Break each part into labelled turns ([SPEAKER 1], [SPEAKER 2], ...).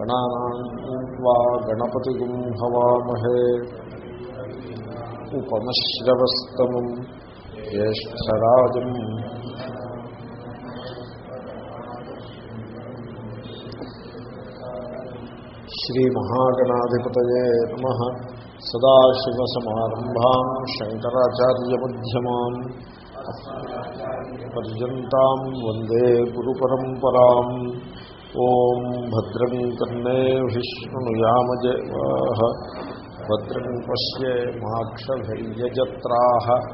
[SPEAKER 1] గణానా గణపతిగుం హవామహే ఉపమశ్రవస్తమం జ్యేష్టరాజం శ్రీమహాగణాధిపతయే నమ సదాశివసమారంభా శంకరాచార్యమ్యమాన్ పర్యంతం వందే గురు పరంపరా ఓం భద్రం కర్ణే విష్ణుయామజేవా భద్రం పశ్యే మాక్షభైర్యజత్రా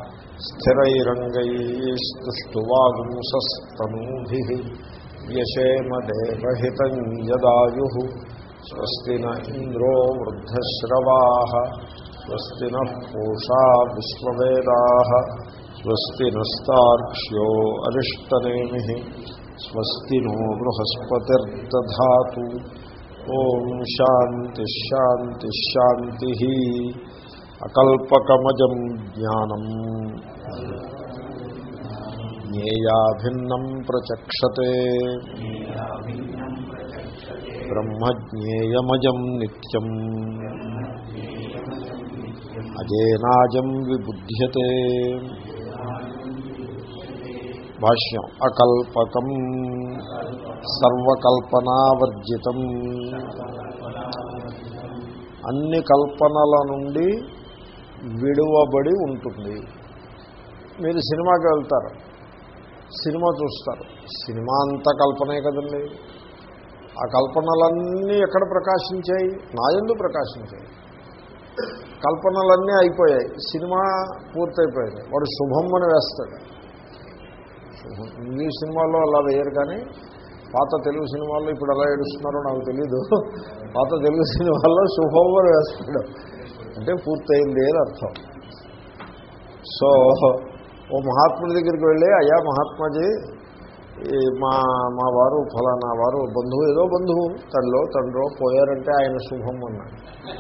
[SPEAKER 1] స్థిరైరంగైస్తువాగుంసూభి యశేమదేవహితం యదాయు స్వస్తి న ఇంద్రో వృద్ధశ్రవా స్వస్తి న పూషా విశ్వవేదా స్వస్తి నస్తాక్ష్యో అరిష్టనేమి స్వస్తి నో బృహస్పతిర్దా ఓం శాంతి శాంతి శాంతి అకల్పకమజం జ్ఞానం జ్ఞేయాభిన్నం ప్రచక్షతే బ్రహ్మజ్ఞేయమజం నిత్యం అజేనాజం విబుధ్యతే భాష్యం అకల్పకం సర్వకల్పనావర్జితం అన్ని కల్పనల నుండి విడువబడి ఉంటుంది మీరు సినిమాకి వెళ్తారు సినిమా చూస్తారు సినిమా అంతా కల్పనే కదండి ఆ కల్పనలన్నీ ఎక్కడ ప్రకాశించాయి నాయందు ప్రకాశించాయి కల్పనలన్నీ అయిపోయాయి సినిమా పూర్తయిపోయింది వాడు శుభం అని వేస్తాడు శుభం ఇంగ్లీష్ సినిమాల్లో అలా వేయరు కానీ పాత తెలుగు సినిమాల్లో ఇప్పుడు ఎలా ఏడుస్తున్నారో నాకు తెలీదు పాత తెలుగు సినిమాల్లో శుభం అని వేస్తాడు అంటే పూర్తయింది అని అర్థం సో ఓ మహాత్ముడి దగ్గరికి వెళ్ళి అయ్యా మహాత్మాజీ ఈ మా మా వారు ఫలానా వారు బంధువు ఏదో బంధువు తండ్రో తండ్రో పోయారంటే ఆయన శుభం అన్నాడు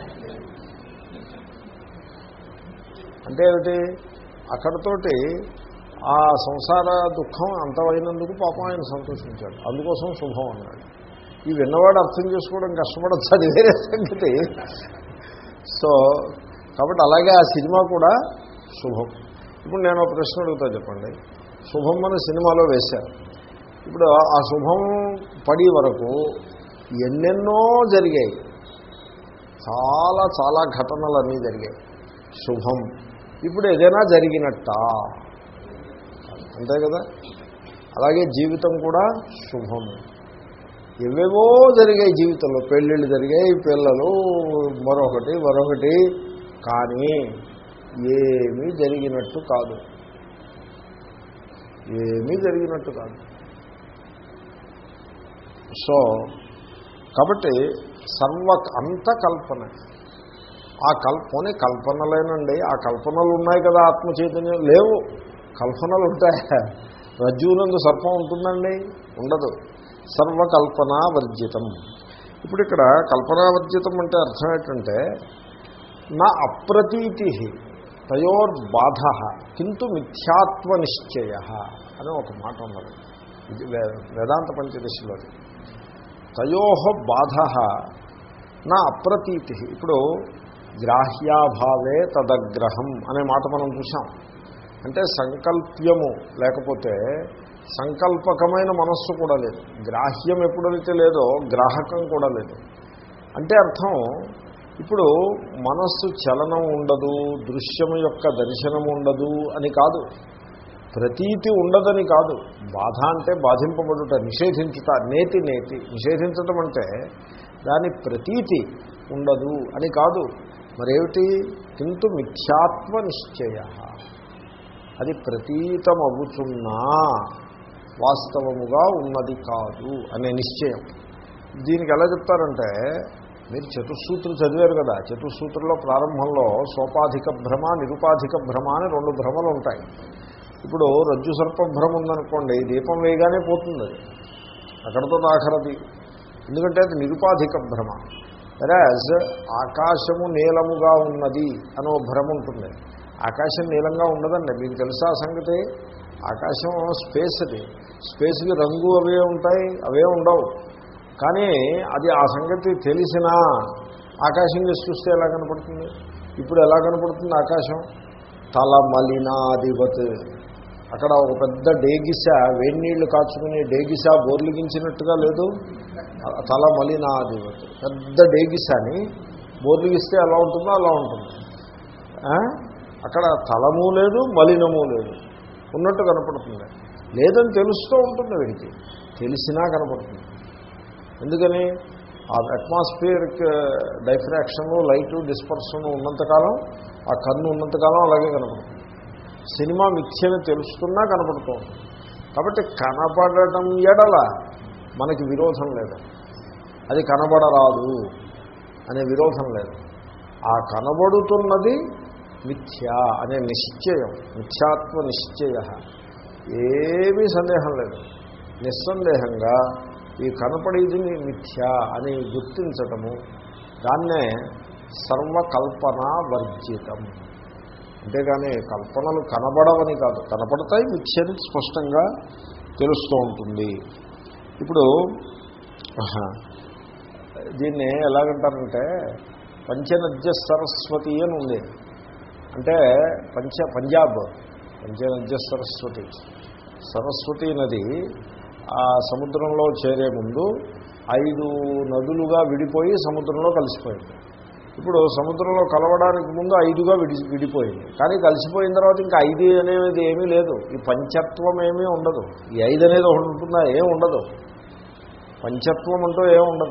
[SPEAKER 1] అంటే ఏమిటి అక్కడతోటి ఆ సంసార దుఃఖం అంతమైనందుకు పాపం ఆయన సంతోషించాడు అందుకోసం శుభం అన్నాడు ఈ విన్నవాడు అర్థం చేసుకోవడం కష్టపడచ్చు అది వేరే సంగతి సో కాబట్టి అలాగే ఆ సినిమా కూడా శుభం ఇప్పుడు నేను ఒక ప్రశ్న అడుగుతా చెప్పండి శుభం అని సినిమాలో వేశారు ఇప్పుడు ఆ శుభం పడి వరకు ఎన్నెన్నో జరిగాయి చాలా చాలా ఘటనలు అన్నీ జరిగాయి శుభం ఇప్పుడు ఏదైనా జరిగినట్ట అంతే కదా అలాగే జీవితం కూడా శుభం ఎవేవో జరిగాయి జీవితంలో పెళ్ళిళ్ళు జరిగాయి పిల్లలు మరొకటి మరొకటి కానీ ఏమీ జరిగినట్టు కాదు ఏమీ జరిగినట్టు కాదు సో కాబట్టి సర్వ అంత కల్పన ఆ కల్పనే కల్పనలేనండి ఆ కల్పనలు ఉన్నాయి కదా ఆత్మచైతన్యం లేవు కల్పనలు ఉంటాయి రజ్జువునందు సర్పం ఉంటుందండి ఉండదు సర్వకల్పనా వర్జితం ఇప్పుడు ఇక్కడ కల్పనావర్జితం అంటే అర్థం ఏంటంటే నా అప్రతీతి తయోర్బాధ కింటు మిథ్యాత్వ నిశ్చయ అని ఒక మాట ఉన్నది ఇది వేదాంత పంచదశలో తయో బాధ నా అప్రతీతి ఇప్పుడు గ్రాహ్యాభావే తదగ్రహం అనే మాట మనం చూసాం అంటే సంకల్ప్యము లేకపోతే సంకల్పకమైన మనస్సు కూడా లేదు గ్రాహ్యం ఎప్పుడైతే లేదో గ్రాహకం కూడా లేదు అంటే అర్థం ఇప్పుడు మనస్సు చలనం ఉండదు దృశ్యము యొక్క దర్శనం ఉండదు అని కాదు ప్రతీతి ఉండదని కాదు బాధ అంటే బాధింపబడుట నిషేధించుట నేతి నేతి నిషేధించటం అంటే దాని ప్రతీతి ఉండదు అని కాదు మరేమిటి కింటు మిథ్యాత్వ నిశ్చయ అది ప్రతీతమవుతున్నా వాస్తవముగా ఉన్నది కాదు అనే నిశ్చయం దీనికి ఎలా చెప్తారంటే మీరు చతుస్సూత్రులు చదివారు కదా చతుస్సూత్రంలో ప్రారంభంలో సోపాధిక భ్రమ నిరుపాధిక భ్రమ అని రెండు భ్రమలు ఉంటాయి ఇప్పుడు రజ్జు సర్ప భ్రమ ఉందనుకోండి దీపం వేయగానే పోతుంది అది అక్కడతో ఆఖరది ఎందుకంటే అది నిరుపాధిక భ్రమ వెరాజ్ ఆకాశము నీలముగా ఉన్నది అని ఒక భ్రమ ఉంటుంది ఆకాశం నీలంగా ఉండదండి మీకు తెలుసా ఆ సంగతి ఆకాశం స్పేస్ అది స్పేస్కి రంగు అవే ఉంటాయి అవే ఉండవు కానీ అది ఆ సంగతి తెలిసినా ఆకాశం చేసి చూస్తే ఎలా కనపడుతుంది ఇప్పుడు ఎలా కనపడుతుంది ఆకాశం తల మలినాధిపత్ అక్కడ ఒక పెద్ద డేగిస వేడి నీళ్లు కాచుకునే డేగిస బోర్లిగించినట్టుగా లేదు తల మలినాధిపత్ పెద్ద డేగిసాని బోర్లిగిస్తే ఎలా ఉంటుందో అలా ఉంటుంది ఆ? అక్కడ తలము లేదు మలినము లేదు ఉన్నట్టు కనపడుతుంది లేదని తెలుస్తూ ఉంటుంది వీడికి తెలిసినా కనపడుతుంది ఎందుకని ఆ అట్మాస్ఫియరిక్ డైఫ్రాక్షన్ లైట్ డిస్పర్షన్ ఉన్నంతకాలం ఆ కన్ను ఉన్నంతకాలం అలాగే కనపడుతుంది సినిమా మిథ్యని తెలుస్తున్నా కనపడుతూ ఉంటుంది కాబట్టి కనపడటం ఎడల మనకి విరోధం లేదు అది కనబడరాదు అనే విరోధం లేదు ఆ కనబడుతున్నది మిథ్య అనే నిశ్చయం మిథ్యాత్వ నిశ్చయ ఏమీ సందేహం లేదు నిస్సందేహంగా ఈ కనపడేది మిథ్య అని గుర్తించటము దాన్నే సర్వకల్పన వర్జితం అంతేగాని కల్పనలు కనబడవని కాదు కనపడతాయి మిథ్యని స్పష్టంగా తెలుస్తూ ఉంటుంది ఇప్పుడు ఆహా, దీన్ని ఎలాగంటారంటే పంచనద్య సరస్వతి అని ఉంది అంటే పంచ పంజాబ్ పంచనద్య సరస్వతి సరస్వతి నది ఆ సముద్రంలో చేరే ముందు ఐదు నదులుగా విడిపోయి సముద్రంలో కలిసిపోయింది ఇప్పుడు సముద్రంలో కలవడానికి ముందు ఐదుగా విడి విడిపోయింది కానీ కలిసిపోయిన తర్వాత ఇంకా ఐదు అనేది ఏమీ లేదు ఈ పంచత్వం ఏమీ ఉండదు ఈ ఐదు అనేది ఒకటి ఉంటుందా ఏం ఉండదు పంచత్వం అంటూ ఏం ఉండదు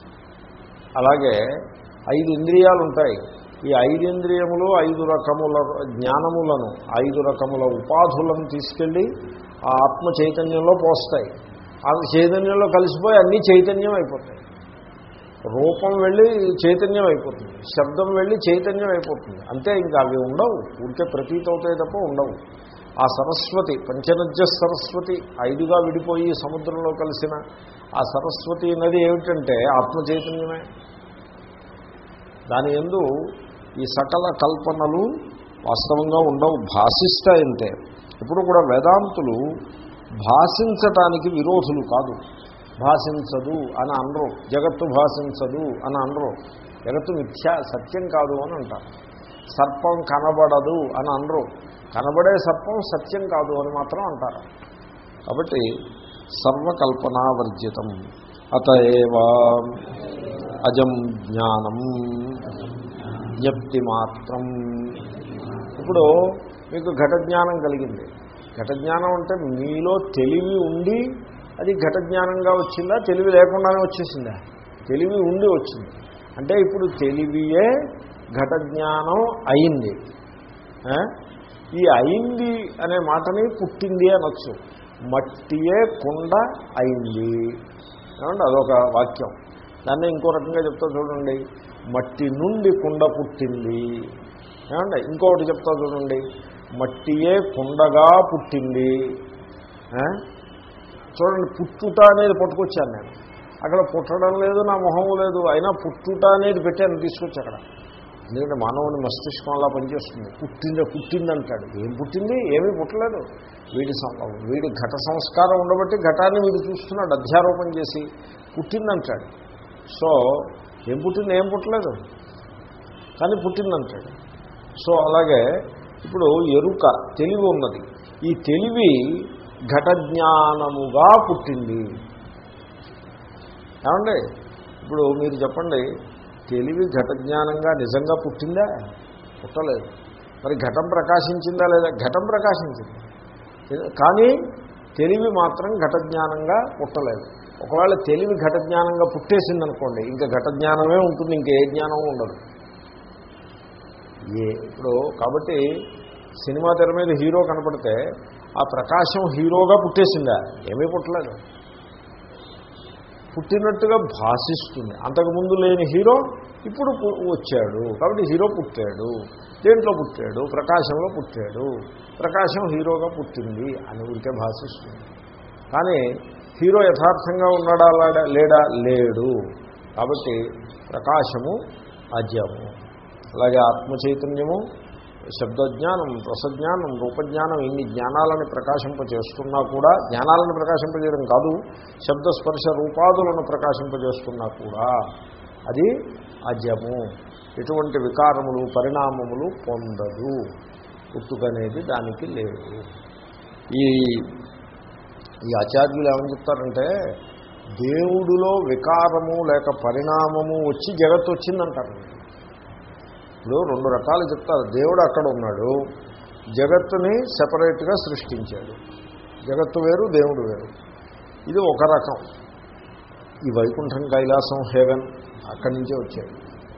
[SPEAKER 1] అలాగే ఐదు ఇంద్రియాలు ఉంటాయి ఈ ఐదు ఇంద్రియములు ఐదు రకముల జ్ఞానములను ఐదు రకముల ఉపాధులను తీసుకెళ్ళి ఆ ఆత్మ చైతన్యంలో పోస్తాయి ఆ చైతన్యంలో కలిసిపోయి అన్నీ చైతన్యం అయిపోతాయి రూపం వెళ్ళి చైతన్యం అయిపోతుంది శబ్దం వెళ్ళి చైతన్యం అయిపోతుంది అంతే ఇంకా అవి ఉండవు ఊరికే ప్రతీత అవుతాయి తప్ప ఉండవు ఆ సరస్వతి పంచనద్య సరస్వతి ఐదుగా విడిపోయి సముద్రంలో కలిసిన ఆ సరస్వతి నది ఏమిటంటే ఆత్మ చైతన్యమే దాని ఎందు ఈ సకల కల్పనలు వాస్తవంగా ఉండవు భాషిస్తాయంటే ఇప్పుడు కూడా వేదాంతులు భాషించటానికి విరోధులు కాదు భాషించదు అని అనరు జగత్తు భాషించదు అని అనరు జగత్తు మిథ్యా సత్యం కాదు అని అంటారు సర్పం కనబడదు అని అనరు కనబడే సర్పం సత్యం కాదు అని మాత్రం అంటారు కాబట్టి సర్వకల్పనావర్జితం అతఏవా అజం జ్ఞానం జ్ఞప్తి మాత్రం ఇప్పుడు మీకు ఘట జ్ఞానం కలిగింది ఘట జ్ఞానం అంటే మీలో తెలివి ఉండి అది ఘట జ్ఞానంగా వచ్చిందా తెలివి లేకుండానే వచ్చేసిందా తెలివి ఉండి వచ్చింది అంటే ఇప్పుడు తెలివియే ఘట జ్ఞానం అయింది ఆ? ఈ అయింది అనే మాటని పుట్టింది అనొచ్చు మట్టియే కుండ అయింది ఏమంటే అదొక వాక్యం దాన్ని ఇంకో రకంగా చెప్తా చూడండి మట్టి నుండి కుండ పుట్టింది ఏమండి ఇంకొకటి చెప్తా చూడండి మట్టియే కుండగా పుట్టింది ఆ? చూడండి పుట్టుట అనేది పట్టుకొచ్చాను నేను అక్కడ పుట్టడం లేదు నా మొహము లేదు అయినా పుట్టుట అనేది పెట్టాను తీసుకొచ్చి అక్కడ ఎందుకంటే మానవుని మస్తిష్కం అలా పనిచేస్తుంది పుట్టిందే పుట్టింది అంటాడు ఏం పుట్టింది ఏమీ పుట్టలేదు వీడి సం- వీడి ఘట సంస్కారం ఉండబట్టి ఘటాన్ని వీడు చూస్తున్నాడు అధ్యారోపణ చేసి పుట్టిందంటాడు సో ఏం పుట్టింది ఏం పుట్టలేదు కానీ పుట్టిందంటాడు సో అలాగే ఇప్పుడు ఎరుక తెలివి ఉన్నది ఈ తెలివి ఘట జ్ఞానముగా పుట్టింది ఏమండి ఇప్పుడు మీరు చెప్పండి తెలివి ఘట జ్ఞానంగా నిజంగా పుట్టిందా పుట్టలేదు మరి ఘటం ప్రకాశించిందా లేదా ఘటం ప్రకాశించింది కానీ తెలివి మాత్రం ఘట జ్ఞానంగా పుట్టలేదు ఒకవేళ తెలివి ఘట జ్ఞానంగా పుట్టేసింది అనుకోండి ఇంకా ఘట జ్ఞానమే ఉంటుంది ఇంకా ఏ జ్ఞానం ఉండదు ఏ ఇప్పుడు కాబట్టి సినిమా తెర మీద హీరో కనపడితే ఆ ప్రకాశం హీరోగా పుట్టేసిందా ఏమీ పుట్టలేదు పుట్టినట్టుగా భాషిస్తుంది అంతకుముందు లేని హీరో ఇప్పుడు పు- వచ్చాడు కాబట్టి హీరో పుట్టాడు దేంట్లో పుట్టాడు ప్రకాశంలో పుట్టాడు ప్రకాశం హీరోగా పుట్టింది అని ఊరికే భాషిస్తుంది కానీ హీరో యథార్థంగా ఉన్నాడా లాడా లేడా లేడు కాబట్టి ప్రకాశము అజము అలాగే ఆత్మ చైతన్యము శబ్దజ్ఞానం రసజ్ఞానం రూపజ్ఞానం ఇన్ని జ్ఞానాలను ప్రకాశింపజేస్తున్నా కూడా జ్ఞానాలను ప్రకాశింపజేయడం కాదు శబ్దస్పర్శ రూపాదులను ప్రకాశింపజేస్తున్నా కూడా అది అజము ఎటువంటి వికారములు పరిణామములు పొందదు పుట్టుకనేది దానికి లేదు ఈ ఈ ఆచార్యులు ఏమని చెప్తారంటే దేవుడిలో వికారము లేక పరిణామము వచ్చి జగత్తు వచ్చిందంటారు ఇప్పుడు రెండు రకాలు చెప్తారు దేవుడు అక్కడ ఉన్నాడు జగత్తుని సెపరేట్గా సృష్టించాడు జగత్తు వేరు దేవుడు వేరు ఇది ఒక రకం ఈ వైకుంఠం కైలాసం హేవెన్ అక్కడి నుంచే వచ్చాడు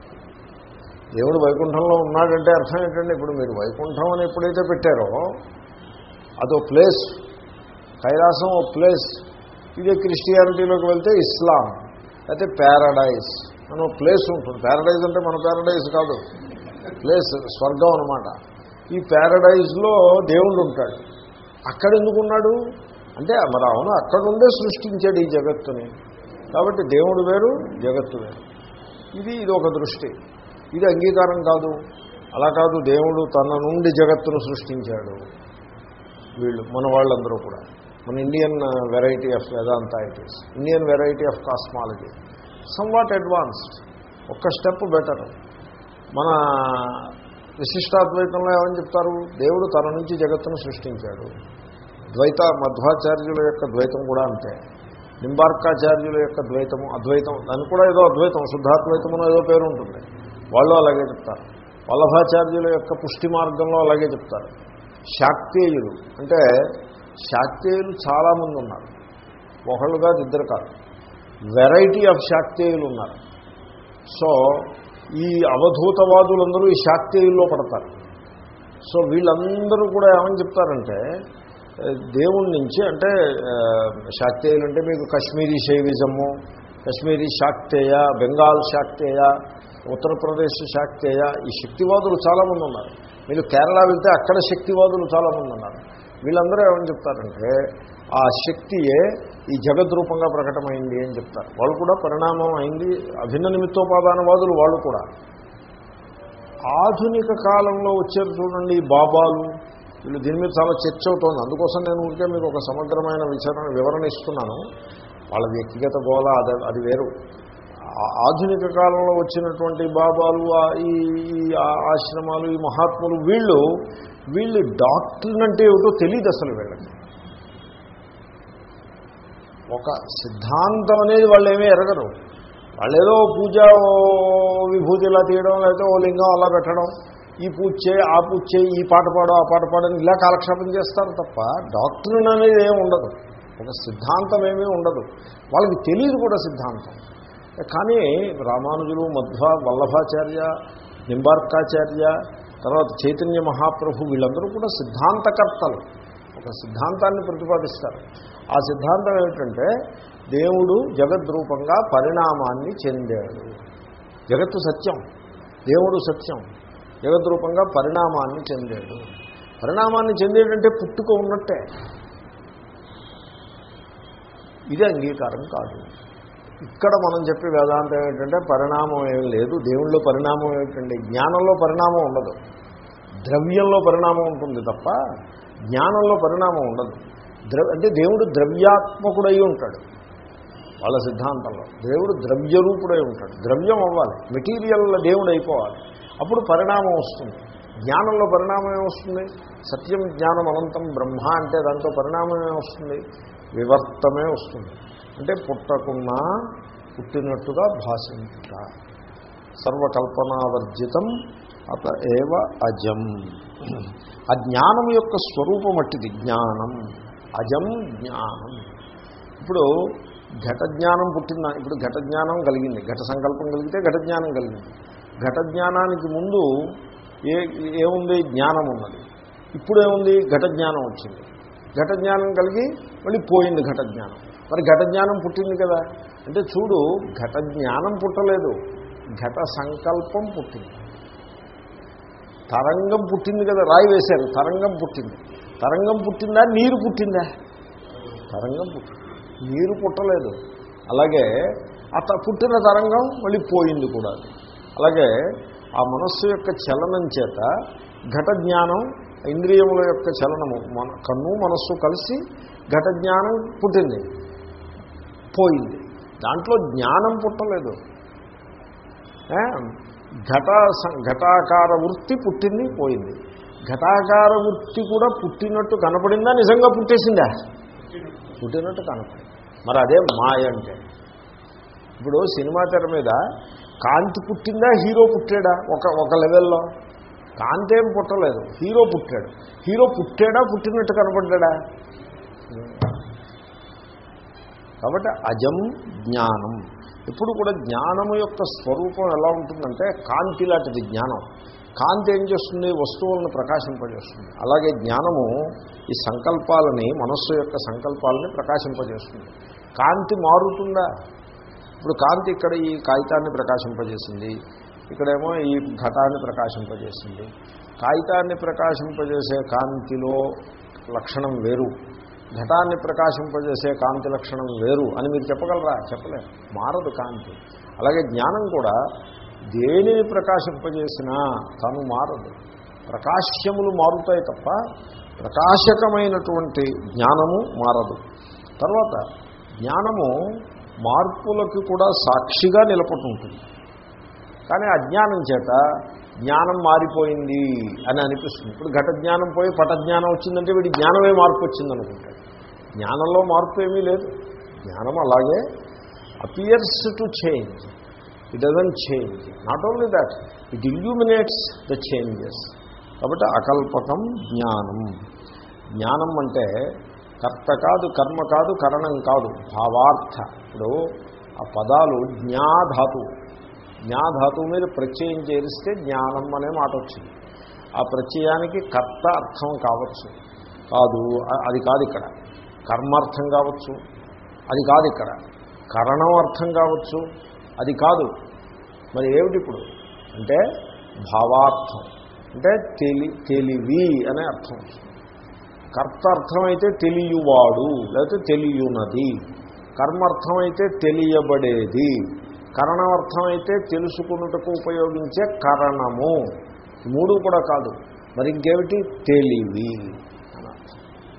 [SPEAKER 1] దేవుడు వైకుంఠంలో ఉన్నాడంటే అర్థం ఏంటంటే ఇప్పుడు మీరు వైకుంఠం అని ఎప్పుడైతే పెట్టారో అదో ప్లేస్ కైలాసం ఓ ప్లేస్ ఇదే క్రిస్టియానిటీలోకి వెళ్తే ఇస్లాం అయితే ప్యారడైజ్ అని ఒక ప్లేస్ ఉంటుంది ప్యారడైజ్ అంటే మన ప్యారడైజ్ కాదు ప్లేస్ స్వర్గం అనమాట ఈ ప్యారడైజ్లో దేవుడు ఉంటాడు అక్కడ ఎందుకున్నాడు అంటే మరి అవును అక్కడ ఉండే సృష్టించాడు ఈ జగత్తుని కాబట్టి దేవుడు వేరు జగత్తు వేరు ఇది ఇది ఒక దృష్టి ఇది అంగీకారం కాదు అలా కాదు దేవుడు తన నుండి జగత్తును సృష్టించాడు వీళ్ళు మన వాళ్ళందరూ కూడా మన Indian variety of Vedanta it is Indian variety of cosmology somewhat advanced ఒక్క స్టెప్ బెటర్ మన విశిష్టాద్వైతంలో ఏమని చెప్తారు దేవుడు తన నుంచి జగత్తును సృష్టించాడు ద్వైత మధ్వాచార్యుల యొక్క ద్వైతం కూడా అంతే నింబార్కాచార్యుల యొక్క ద్వైతము అద్వైతం దానికి కూడా ఏదో అద్వైతం శుద్ధాద్వైతమునో ఏదో పేరు ఉంటుంది వాళ్ళు అలాగే చెప్తారు వల్లభాచార్యుల యొక్క పుష్టి మార్గంలో అలాగే చెప్తారు శాక్తేయులు అంటే శాక్తేయులు చాలామంది ఉన్నారు ఒకళ్ళు కాదు ఇద్దరు కాదు వెరైటీ ఆఫ్ శాక్తేయులు ఉన్నారు సో ఈ అవధూతవాదులందరూ ఈ శాక్తేయుల్లో పడతారు సో వీళ్ళందరూ కూడా ఏమని చెప్తారంటే దేవుడి నుంచి అంటే శాక్తేయులు అంటే మీకు కశ్మీరీ శైవిజము కశ్మీరీ శాక్తేయ బెంగాల్ శాక్తేయ ఉత్తరప్రదేశ్ శాక్తేయ ఈ శక్తివాదులు చాలామంది ఉన్నారు మీరు కేరళ వెళ్తే అక్కడ శక్తివాదులు చాలామంది ఉన్నారు వీళ్ళందరూ ఏమని చెప్తారంటే ఆ శక్తియే ఈ జగద్రూపంగా ప్రకటమైంది అని చెప్తారు వాళ్ళు కూడా పరిణామం అయింది అభిన్న నిమిత్తోపాదానవాదులు వాళ్ళు కూడా ఆధునిక కాలంలో వచ్చారు చూడండి ఈ బాబాలు వీళ్ళు దీని మీద చాలా చర్చ అవుతోంది అందుకోసం నేను ఉంటే మీకు ఒక సమగ్రమైన విచారణ వివరణ ఇస్తున్నాను వాళ్ళ వ్యక్తిగత గోళ అది అది వేరు ఆధునిక కాలంలో వచ్చినటువంటి బాబాలు ఈ ఆశ్రమాలు ఈ మహాత్ములు వీళ్ళు వీళ్ళు డాక్టర్ని అంటే ఏమిటో తెలియదు అసలు వీళ్ళకి ఒక సిద్ధాంతం అనేది వాళ్ళు ఏమీ ఎరగరు వాళ్ళు ఏదో పూజ విభూతి ఇలా తీయడం లేకపోతే ఓ లింగం అలా పెట్టడం ఈ పూజ చేయి ఆ పూజ చేయి ఈ పాట పాడు ఆ పాట పాడని ఇలా కాలక్షేపం చేస్తారు తప్ప డాక్టరీన్ అనేది ఏమి ఉండదు ఒక సిద్ధాంతం ఏమీ ఉండదు వాళ్ళకి తెలియదు కూడా సిద్ధాంతం కానీ రామానుజులు మధ్వ వల్లభాచార్య నింబార్కాచార్య తర్వాత చైతన్య మహాప్రభు వీళ్ళందరూ కూడా సిద్ధాంతకర్తలు ఒక సిద్ధాంతాన్ని ప్రతిపాదిస్తారు ఆ సిద్ధాంతం ఏమిటంటే దేవుడు జగద్రూపంగా పరిణామాన్ని చెందాడు జగత్తు సత్యం దేవుడు సత్యం జగద్రూపంగా పరిణామాన్ని చెందాడు పరిణామాన్ని చెందేటంటే పుట్టుక ఉన్నట్టే ఇది అంగీకారం కాదు ఇక్కడ మనం చెప్పే వేదాంతం ఏమిటంటే పరిణామం ఏం లేదు దేవుళ్ళలో పరిణామం ఏమిటండి జ్ఞానంలో పరిణామం ఉండదు ద్రవ్యంలో పరిణామం ఉంటుంది తప్ప జ్ఞానంలో పరిణామం ఉండదు ద్రవ అంటే దేవుడు ద్రవ్యాత్మకుడై ఉంటాడు వాళ్ళ సిద్ధాంతంలో దేవుడు ద్రవ్యరూపుడై ఉంటాడు ద్రవ్యం అవ్వాలి మెటీరియల్ దేవుడు అయిపోవాలి అప్పుడు పరిణామం వస్తుంది జ్ఞానంలో పరిణామం ఏమొస్తుంది సత్యం జ్ఞానం అనంతం బ్రహ్మ అంటే దాంతో పరిణామం ఏమొస్తుంది వివర్తమే వస్తుంది అంటే పుట్టకున్నా పుట్టినట్టుగా భాషించుట సర్వకల్పనావర్జితం అత ఏవ అజం ఆ జ్ఞానం యొక్క స్వరూపం అట్టిది జ్ఞానం అజం జ్ఞానం ఇప్పుడు ఘట జ్ఞానం పుట్టిందా ఇప్పుడు ఘట జ్ఞానం కలిగింది ఘట సంకల్పం కలిగితే ఘట జ్ఞానం కలిగింది ఘట జ్ఞానానికి ముందు ఏ ఏముంది జ్ఞానం ఉన్నది ఇప్పుడు ఏముంది ఘట జ్ఞానం వచ్చింది ఘట జ్ఞానం కలిగి మళ్ళీ పోయింది ఘట జ్ఞానం మరి ఘట జ్ఞానం పుట్టింది కదా అంటే చూడు ఘట జ్ఞానం పుట్టలేదు ఘట సంకల్పం పుట్టింది తరంగం పుట్టింది కదా రాయి వేశారు తరంగం పుట్టింది తరంగం పుట్టిందా నీరు పుట్టిందా తరంగం పుట్టింది నీరు పుట్టలేదు అలాగే అత పుట్టిన తరంగం మళ్ళీ పోయింది కూడా అలాగే ఆ మనస్సు యొక్క చలనం చేత ఘట జ్ఞానం ఇంద్రియముల యొక్క చలనము మన కన్ను మనస్సు కలిసి ఘట జ్ఞానం పుట్టింది పోయింది దాంట్లో జ్ఞానం పుట్టలేదు ఏ? ఘట సం- ఘటాకార వృత్తి పుట్టింది పోయింది ఘటాకార వృత్తి కూడా పుట్టినట్టు కనపడిందా నిజంగా పుట్టేసిందా పుట్టినట్టు కనపడింది మరి అదే మాయ అంటే ఇప్పుడు సినిమా తెర మీద కాంతి పుట్టిందా హీరో పుట్టాడా ఒక ఒక లెవెల్లో కాంతి ఏం పుట్టలేదు హీరో పుట్టాడు హీరో పుట్టాడా పుట్టినట్టు కనపడ్డా కాబట్టి అజం జ్ఞానం ఇప్పుడు కూడా జ్ఞానము యొక్క స్వరూపం ఎలా ఉంటుందంటే కాంతి లాంటిది జ్ఞానం కాంతి ఏం చేస్తుంది వస్తువులను ప్రకాశింపజేస్తుంది అలాగే జ్ఞానము ఈ సంకల్పాలని మనస్సు యొక్క సంకల్పాలని ప్రకాశింపజేస్తుంది కాంతి మారుతుందా ఇప్పుడు కాంతి ఇక్కడ ఈ కాగితాన్ని ప్రకాశింపజేసింది ఇక్కడేమో ఈ ఘటాన్ని ప్రకాశింపజేసింది కాగితాన్ని ప్రకాశింపజేసే కాంతిలో లక్షణం వేరు ఘటాన్ని ప్రకాశింపజేసే కాంతి లక్షణం వేరు అని మీరు చెప్పగలరా చెప్పలేరు మారదు కాంతి అలాగే జ్ఞానం కూడా దేనిని ప్రకాశింపజేసినా తను మారదు ప్రకాశ్యములు మారుతాయి తప్ప ప్రకాశకమైనటువంటి జ్ఞానము మారదు తర్వాత జ్ఞానము మార్పులకు కూడా సాక్షిగా నిలబడి ఉంటుంది కానీ అజ్ఞానం చేత జ్ఞానం మారిపోయింది అని అనిపిస్తుంది ఇప్పుడు ఘట జ్ఞానం పోయి పట జ్ఞానం వచ్చిందంటే వీడి జ్ఞానమే మార్పు వచ్చింది అనుకుంటాడు జ్ఞానంలో మార్పు ఏమీ లేదు జ్ఞానం అలాగే appears to change it doesn't change not only that it illuminates the changes కాబట్టి అకల్పకం జ్ఞానం జ్ఞానం అంటే కర్త కాదు కర్మ కాదు కరణం కాదు భావార్థ ఇప్పుడు ఆ పదాలు జ్ఞాధాతువు జ్ఞాధాతువు మీద ప్రత్యయం చేరిస్తే జ్ఞానం అనే మాట వచ్చింది ఆ ప్రత్యయానికి కర్త అర్థం కావచ్చు కాదు అ- అది కాదు ఇక్కడ కర్మార్థం కావచ్చు అది కాదు ఇక్కడ కరణం అర్థం కావచ్చు అది కాదు మరి ఏమిటి ఇప్పుడు అంటే భావార్థం అంటే తెలి తెలివి అనే అర్థం వస్తుంది కర్త అర్థమైతే తెలియవాడు లేకపోతే తెలియనది కర్మార్థమైతే తెలియబడేది కరణార్థమైతే తెలుసుకున్నటకు ఉపయోగించే కరణము ఈ మూడు కూడా కాదు మరి ఇంకేమిటి తెలివి అని అర్థం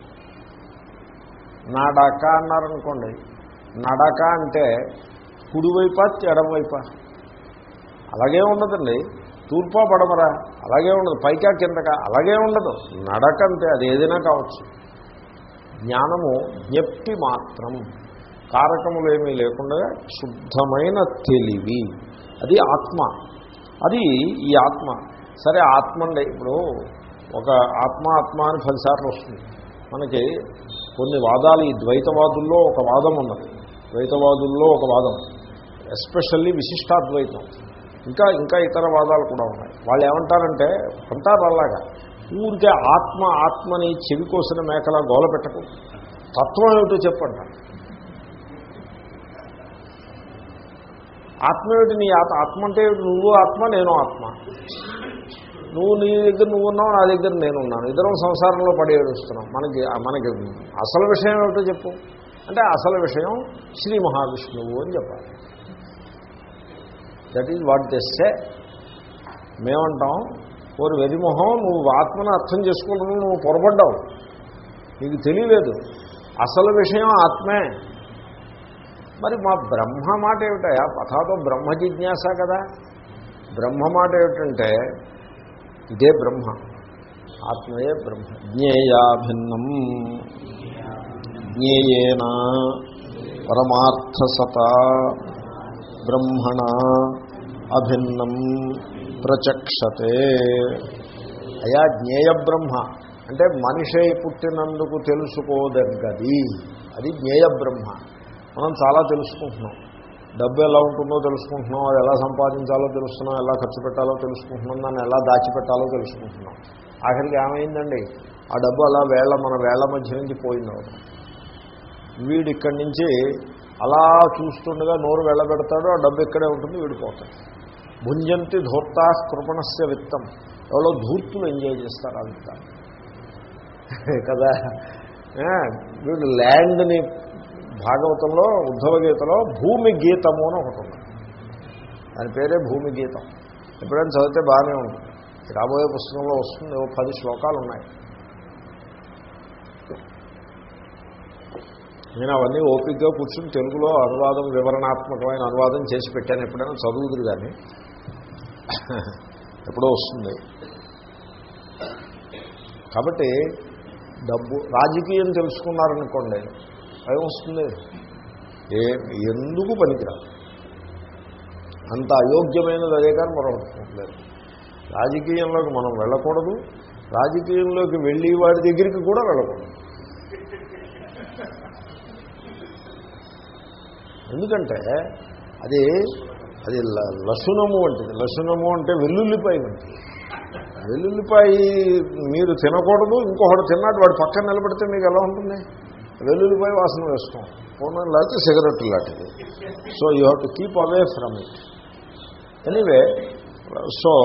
[SPEAKER 1] నడక అన్నారనుకోండి నడక అంటే కుడివైపా ఎడమవైపా అలాగే ఉండదండి తూర్పా పడమరా అలాగే ఉండదు పైకా కిందకా అలాగే ఉండదు నడక అంటే అది ఏదైనా కావచ్చు జ్ఞానము జ్ఞప్తి మాత్రం కారకములేమీ లేకుండా శుద్ధమైన తెలివి అది ఆత్మ అది ఈ ఆత్మ సరే ఆత్మ అండి ఇప్పుడు ఒక ఆత్మ ఆత్మ అని పదిసార్లు వస్తుంది మనకి కొన్ని వాదాలు ఈ ద్వైతవాదుల్లో ఒక వాదం ఉన్నది ద్వైతవాదుల్లో ఒక వాదం ఎస్పెషల్లీ విశిష్టాద్వైతం ఇంకా ఇంకా ఇతర వాదాలు కూడా ఉన్నాయి వాళ్ళు ఏమంటారంటే అంటారు అలాగా ఊరికే ఆత్మ ఆత్మని చెవి కోసిన మేకలా గోల పెట్టకు తత్వం ఏమిటో చెప్పంటారు ఆత్మ ఏమిటి నీ ఆత్మ ఆత్మ అంటే ఏమిటి? నువ్వు ఆత్మ నేను ఆత్మ నువ్వు నీ దగ్గర నువ్వు ఉన్నావు నా దగ్గర నేను ఉన్నాను ఇద్దరం సంసారంలో పడి ఏడుస్తున్నాం మనకి మనకి అసలు విషయం ఏమిటో చెప్పు అంటే అసలు విషయం శ్రీ మహావిష్ణువు అని చెప్పాలి దట్ ఈజ్ వాట్ తెస్తే మేమంటాం ఓరి వెరిమొహం నువ్వు ఆత్మను అర్థం చేసుకుంటున్నావు నువ్వు పొరపడ్డావు నీకు తెలియలేదు అసలు విషయం ఆత్మే మరి మా బ్రహ్మ మాట ఏమిటయా పథాతో బ్రహ్మ జిజ్ఞాస కదా బ్రహ్మ మాట ఏమిటంటే ఇదే బ్రహ్మ ఆత్మయే బ్రహ్మ జ్ఞేయాభిన్నం జ్ఞేయేన పరమార్థసత బ్రహ్మణ అభిన్నం ప్రచక్షతే అయా జ్ఞేయ బ్రహ్మ అంటే మనిషి అయి పుట్టినందుకు తెలుసుకోదగ్గది అది జ్ఞేయ బ్రహ్మ మనం చాలా తెలుసుకుంటున్నాం డబ్బు ఎలా ఉంటుందో తెలుసుకుంటున్నాం అది ఎలా సంపాదించాలో తెలుస్తున్నాం ఎలా ఖర్చు పెట్టాలో తెలుసుకుంటున్నాం దాన్ని ఎలా దాచిపెట్టాలో తెలుసుకుంటున్నాం ఆఖరికి ఏమైందండి ఆ డబ్బు అలా వేళ్ల మన వేళ్ల మధ్య నుంచి పోయింది అవుతాం వీడు ఇక్కడి నుంచి అలా చూస్తుండగా నోరు వెళ్ళబెడతాడు ఆ డబ్బు ఇక్కడే ఉంటుంది వీడిపోతాడు భుంజంతి ధూర్తా కృపణస్య విత్తం ఎవరో ధూర్తులు ఎంజాయ్ చేస్తారు ఆ విత్తాన్ని కదా ఏ, వీడు ల్యాండ్ని భాగవతంలో ఉద్ధవ గీతలో భూమి గీతము అని ఒకటి ఉంది దాని పేరే భూమి గీతం ఎప్పుడైనా చదివితే బాగానే ఉంటుంది రాబోయే పుస్తకంలో వస్తుంది ఓ పది శ్లోకాలు ఉన్నాయి నేను అవన్నీ ఓపికగా కూర్చుని తెలుగులో అనువాదం వివరణాత్మకమైన అనువాదం చేసి పెట్టాను ఎప్పుడైనా చదువుదురు కానీ ఎప్పుడో వస్తుంది కాబట్టి డబ్బు రాజకీయం తెలుసుకున్నారనుకోండి భయం వస్తుంది ఏ ఎందుకు పనికిరాదు అంత అయోగ్యమైనది అదే కానీ మరొకటి లేదు రాజకీయంలోకి మనం వెళ్ళకూడదు రాజకీయంలోకి వెళ్ళి వాడి దగ్గరికి కూడా వెళ్ళకూడదు ఎందుకంటే అది అది ల- లసునము వంటిది లసునము అంటే వెల్లుల్లిపాయ వంటిది వెల్లుల్లిపాయ మీరు తినకూడదు ఇంకొకటి తిన్నాడు వాడు పక్కన నిలబడితే మీకు ఎలా ఉంటుంది వెల్లుల్లిపాయ వాసన వేస్తాం పూర్ణం లేకపోతే సిగరెట్ లాంటిది so you have to keep away from it anyway so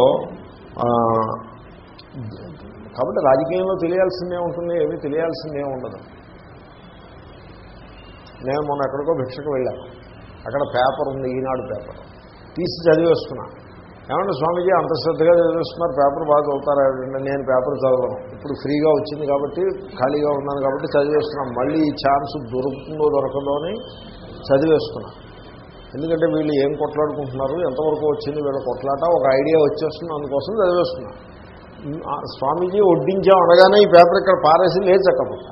[SPEAKER 1] కాబట్టి రాజకీయంలో తెలియాల్సిందే ఉంటుంది ఏమీ తెలియాల్సిందే ఉండదు నేను మొన్న ఎక్కడికో భిక్షకు వెళ్ళాను అక్కడ పేపర్ ఉంది ఈనాడు పేపర్ తీసి చదివేస్తున్నా ఏమంటే స్వామీజీ అంత శ్రద్ధగా చదివేస్తున్నారు పేపర్ బాగా చదువుతారా ఏమిటంటే నేను పేపర్ చదవను ఇప్పుడు ఫ్రీగా వచ్చింది కాబట్టి ఖాళీగా ఉన్నాను కాబట్టి చదివేస్తున్నాను మళ్ళీ ఈ ఛాన్స్ దొరుకుతుందో దొరకదో అని చదివేస్తున్నా ఎందుకంటే వీళ్ళు ఏం కొట్లాడుకుంటున్నారు ఎంతవరకు వచ్చింది వీళ్ళ కొట్లాట ఒక ఐడియా వచ్చేస్తుంది అందుకోసం చదివేస్తున్నా ఆ స్వామీజీ వడ్డించాం అనగానే ఈ పేపర్ ఇక్కడ పారేసి లేచక్కపోతా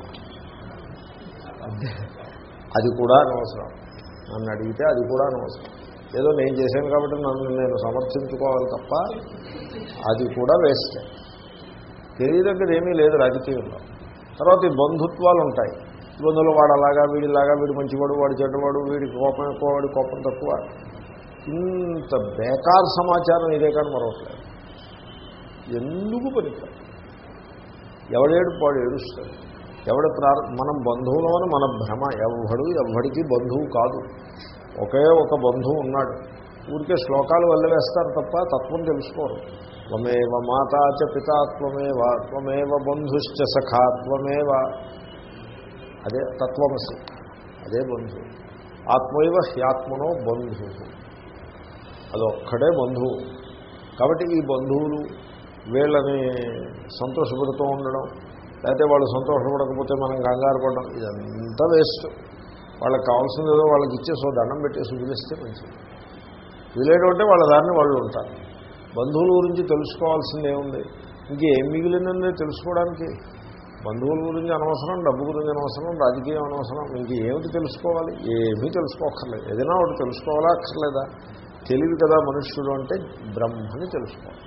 [SPEAKER 1] అది కూడా అనవసరం నన్ను అడిగితే అది కూడా అనవసరం ఏదో నేను చేశాను కాబట్టి నన్ను నేను సమర్థించుకోవాలి తప్ప అది కూడా వేస్ట్ తెలియదగ్గర ఏమీ లేదు రాజకీయంలో తర్వాత ఈ బంధుత్వాలు ఉంటాయి బంధువులు వాడు అలాగా వీడిలాగా వీడు మంచివాడు వాడు చెడ్డవాడు వీడికి కోపం ఎక్కువ వాడి కోపం తక్కువ ఇంత బేకార్ సమాచారం ఇదే కానీ మరొకట్లేదు ఎందుకు పనికిరాదు ఎవడేడు వాడు ఏడుస్తాడు ఎవడ ప్రార్ మనం బంధువులు అని మన భ్రమ ఎవడు ఎవడికి బంధువు కాదు ఒకే ఒక బంధువు ఉన్నాడు ఊరికే శ్లోకాలు వల్లవేస్తారు తప్ప తత్వం తెలుసుకోరు త్వమేవ మాతాచ పితాత్వమేవ త్వమేవ బంధుశ్చ సఖాత్వమేవ అదే తత్వమసి అదే బంధువు ఆత్మైవ హ్యాత్మనో బంధువు అదొక్కడే బంధువు కాబట్టి ఈ బంధువులు వీళ్ళని సంతోషపడుతూ ఉండడం లేకపోతే వాళ్ళు సంతోషపడకపోతే మనం కంగారు పడడం ఇదంతా వేస్ట్ వాళ్ళకి కావాల్సింది ఏదో వాళ్ళకి ఇచ్చేసి ఓ దండం పెట్టేసి వదిలేస్తే మంచిది వీలేటంటే వాళ్ళ దారిని వాళ్ళు ఉంటారు బంధువుల గురించి తెలుసుకోవాల్సింది ఏముంది ఇంకేం మిగిలిందని తెలుసుకోవడానికి బంధువుల గురించి అనవసరం డబ్బు గురించి అనవసరం రాజకీయం అనవసరం ఇంక ఏమిటి తెలుసుకోవాలి ఏమీ తెలుసుకోక్కర్లేదు ఏదైనా ఒకటి తెలుసుకోవాలా అక్కర్లేదా తెలివి కదా మనుష్యుడు అంటే బ్రహ్మని తెలుసుకోవాలి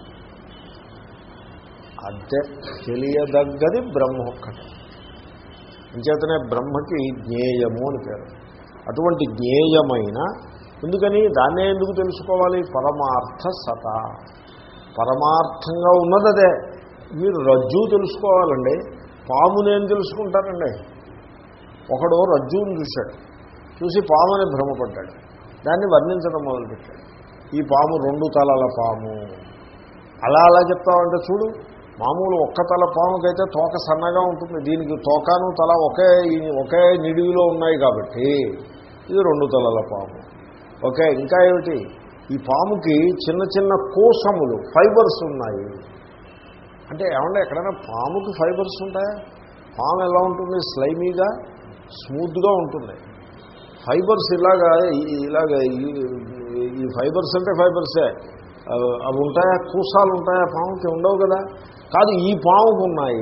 [SPEAKER 1] అంతే తెలియదగ్గది బ్రహ్మ ఒక్కటే అంచేతనే బ్రహ్మకి జ్ఞేయము అని పేరు అటువంటి జ్ఞేయమైన ఎందుకని దాన్నే ఎందుకు తెలుసుకోవాలి పరమార్థ సత పరమార్థంగా ఉన్నదదే మీరు రజ్జు తెలుసుకోవాలండి పాము నేను తెలుసుకుంటానండి ఒకడు రజ్జువుని చూశాడు చూసి పాముని భ్రమపడ్డాడు దాన్ని వర్ణించడం మొదలుపెట్టాడు ఈ పాము రెండు తలల పాము అలా అలా చెప్తామంటే చూడు మామూలు ఒక్క తల పాముకైతే తోక సన్నగా ఉంటుంది దీనికి తోకాను తల ఒకే ఒకే నిడివిలో ఉన్నాయి కాబట్టి ఇది రెండు తలల పాము ఓకే ఇంకా ఏమిటి ఈ పాముకి చిన్న చిన్న కోసములు ఫైబర్స్ ఉన్నాయి అంటే ఏమంటే ఎక్కడైనా పాముకి ఫైబర్స్ ఉంటాయా పాము ఎలా ఉంటుంది స్లైమీగా స్మూత్గా ఉంటుంది ఫైబర్స్ ఇలాగా ఈ- ఇలాగ ఈ- ఈ ఫైబర్స్ అంటే ఫైబర్సే అవి- అవి ఉంటాయా కూసాలు ఉంటాయా పాముకి ఉండవు కదా కాదు ఈ పాముకు ఉన్నాయి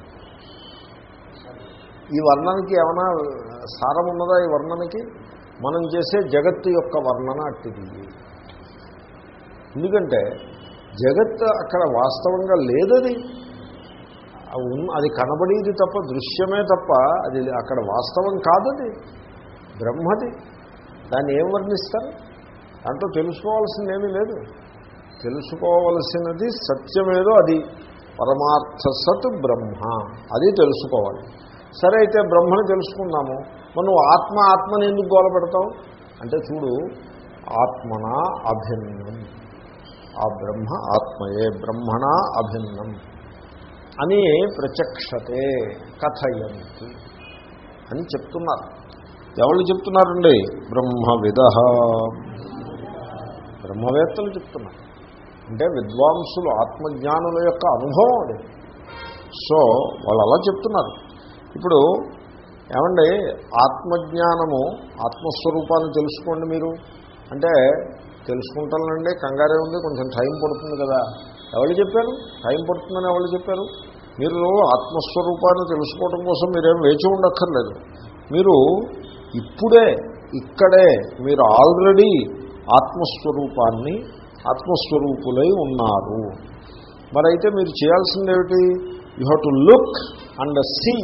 [SPEAKER 1] ఈ వర్ణనకి ఏమైనా సారం ఉన్నదా ఈ వర్ణనకి మనం చేసే జగత్తు యొక్క వర్ణన అట్టిది ఎందుకంటే జగత్ అక్కడ వాస్తవంగా లేదది ఆ ఉన్న- అది కనబడేది తప్ప దృశ్యమే తప్ప అది అక్కడ వాస్తవం కాదది బ్రహ్మది దాన్ని ఏం వర్ణిస్తారు దాంట్లో తెలుసుకోవాల్సిందేమీ లేదు తెలుసుకోవలసినది సత్యమేదో అది పరమార్థ సత్ బ్రహ్మ అది తెలుసుకోవాలి సరే అయితే బ్రహ్మని తెలుసుకున్నాము మరి నువ్వు ఆత్మ ఆత్మని ఎందుకు గోల పెడతావు అంటే చూడు ఆత్మన అభిన్నం ఆ బ్రహ్మ ఆత్మయే బ్రహ్మణ అభిన్నం అని ప్రత్యక్షతే కథయంతి అని చెప్తున్నారు ఎవరు చెప్తున్నారండి బ్రహ్మవిద బ్రహ్మవేత్తలు చెప్తున్నారు అంటే విద్వాంసులు ఆత్మజ్ఞానుల యొక్క అనుభవం అది సో వాళ్ళు అలా చెప్తున్నారు ఇప్పుడు ఏమండి ఆత్మజ్ఞానము ఆత్మస్వరూపాన్ని తెలుసుకోండి మీరు అంటే తెలుసుకుంటానండి కంగారే ఉంది కొంచెం టైం పడుతుంది కదా ఎవరు చెప్పారు టైం పడుతుందని ఎవరు చెప్పారు మీరు ఆత్మస్వరూపాన్ని తెలుసుకోవడం కోసం మీరేం వేచి ఉండక్కర్లేదు మీరు ఇప్పుడే ఇక్కడే మీరు ఆల్రెడీ ఆత్మస్వరూపాన్ని ఆత్మస్వరూపులై ఉన్నారు మరైతే మీరు చేయాల్సింది ఏమిటి you have to look and see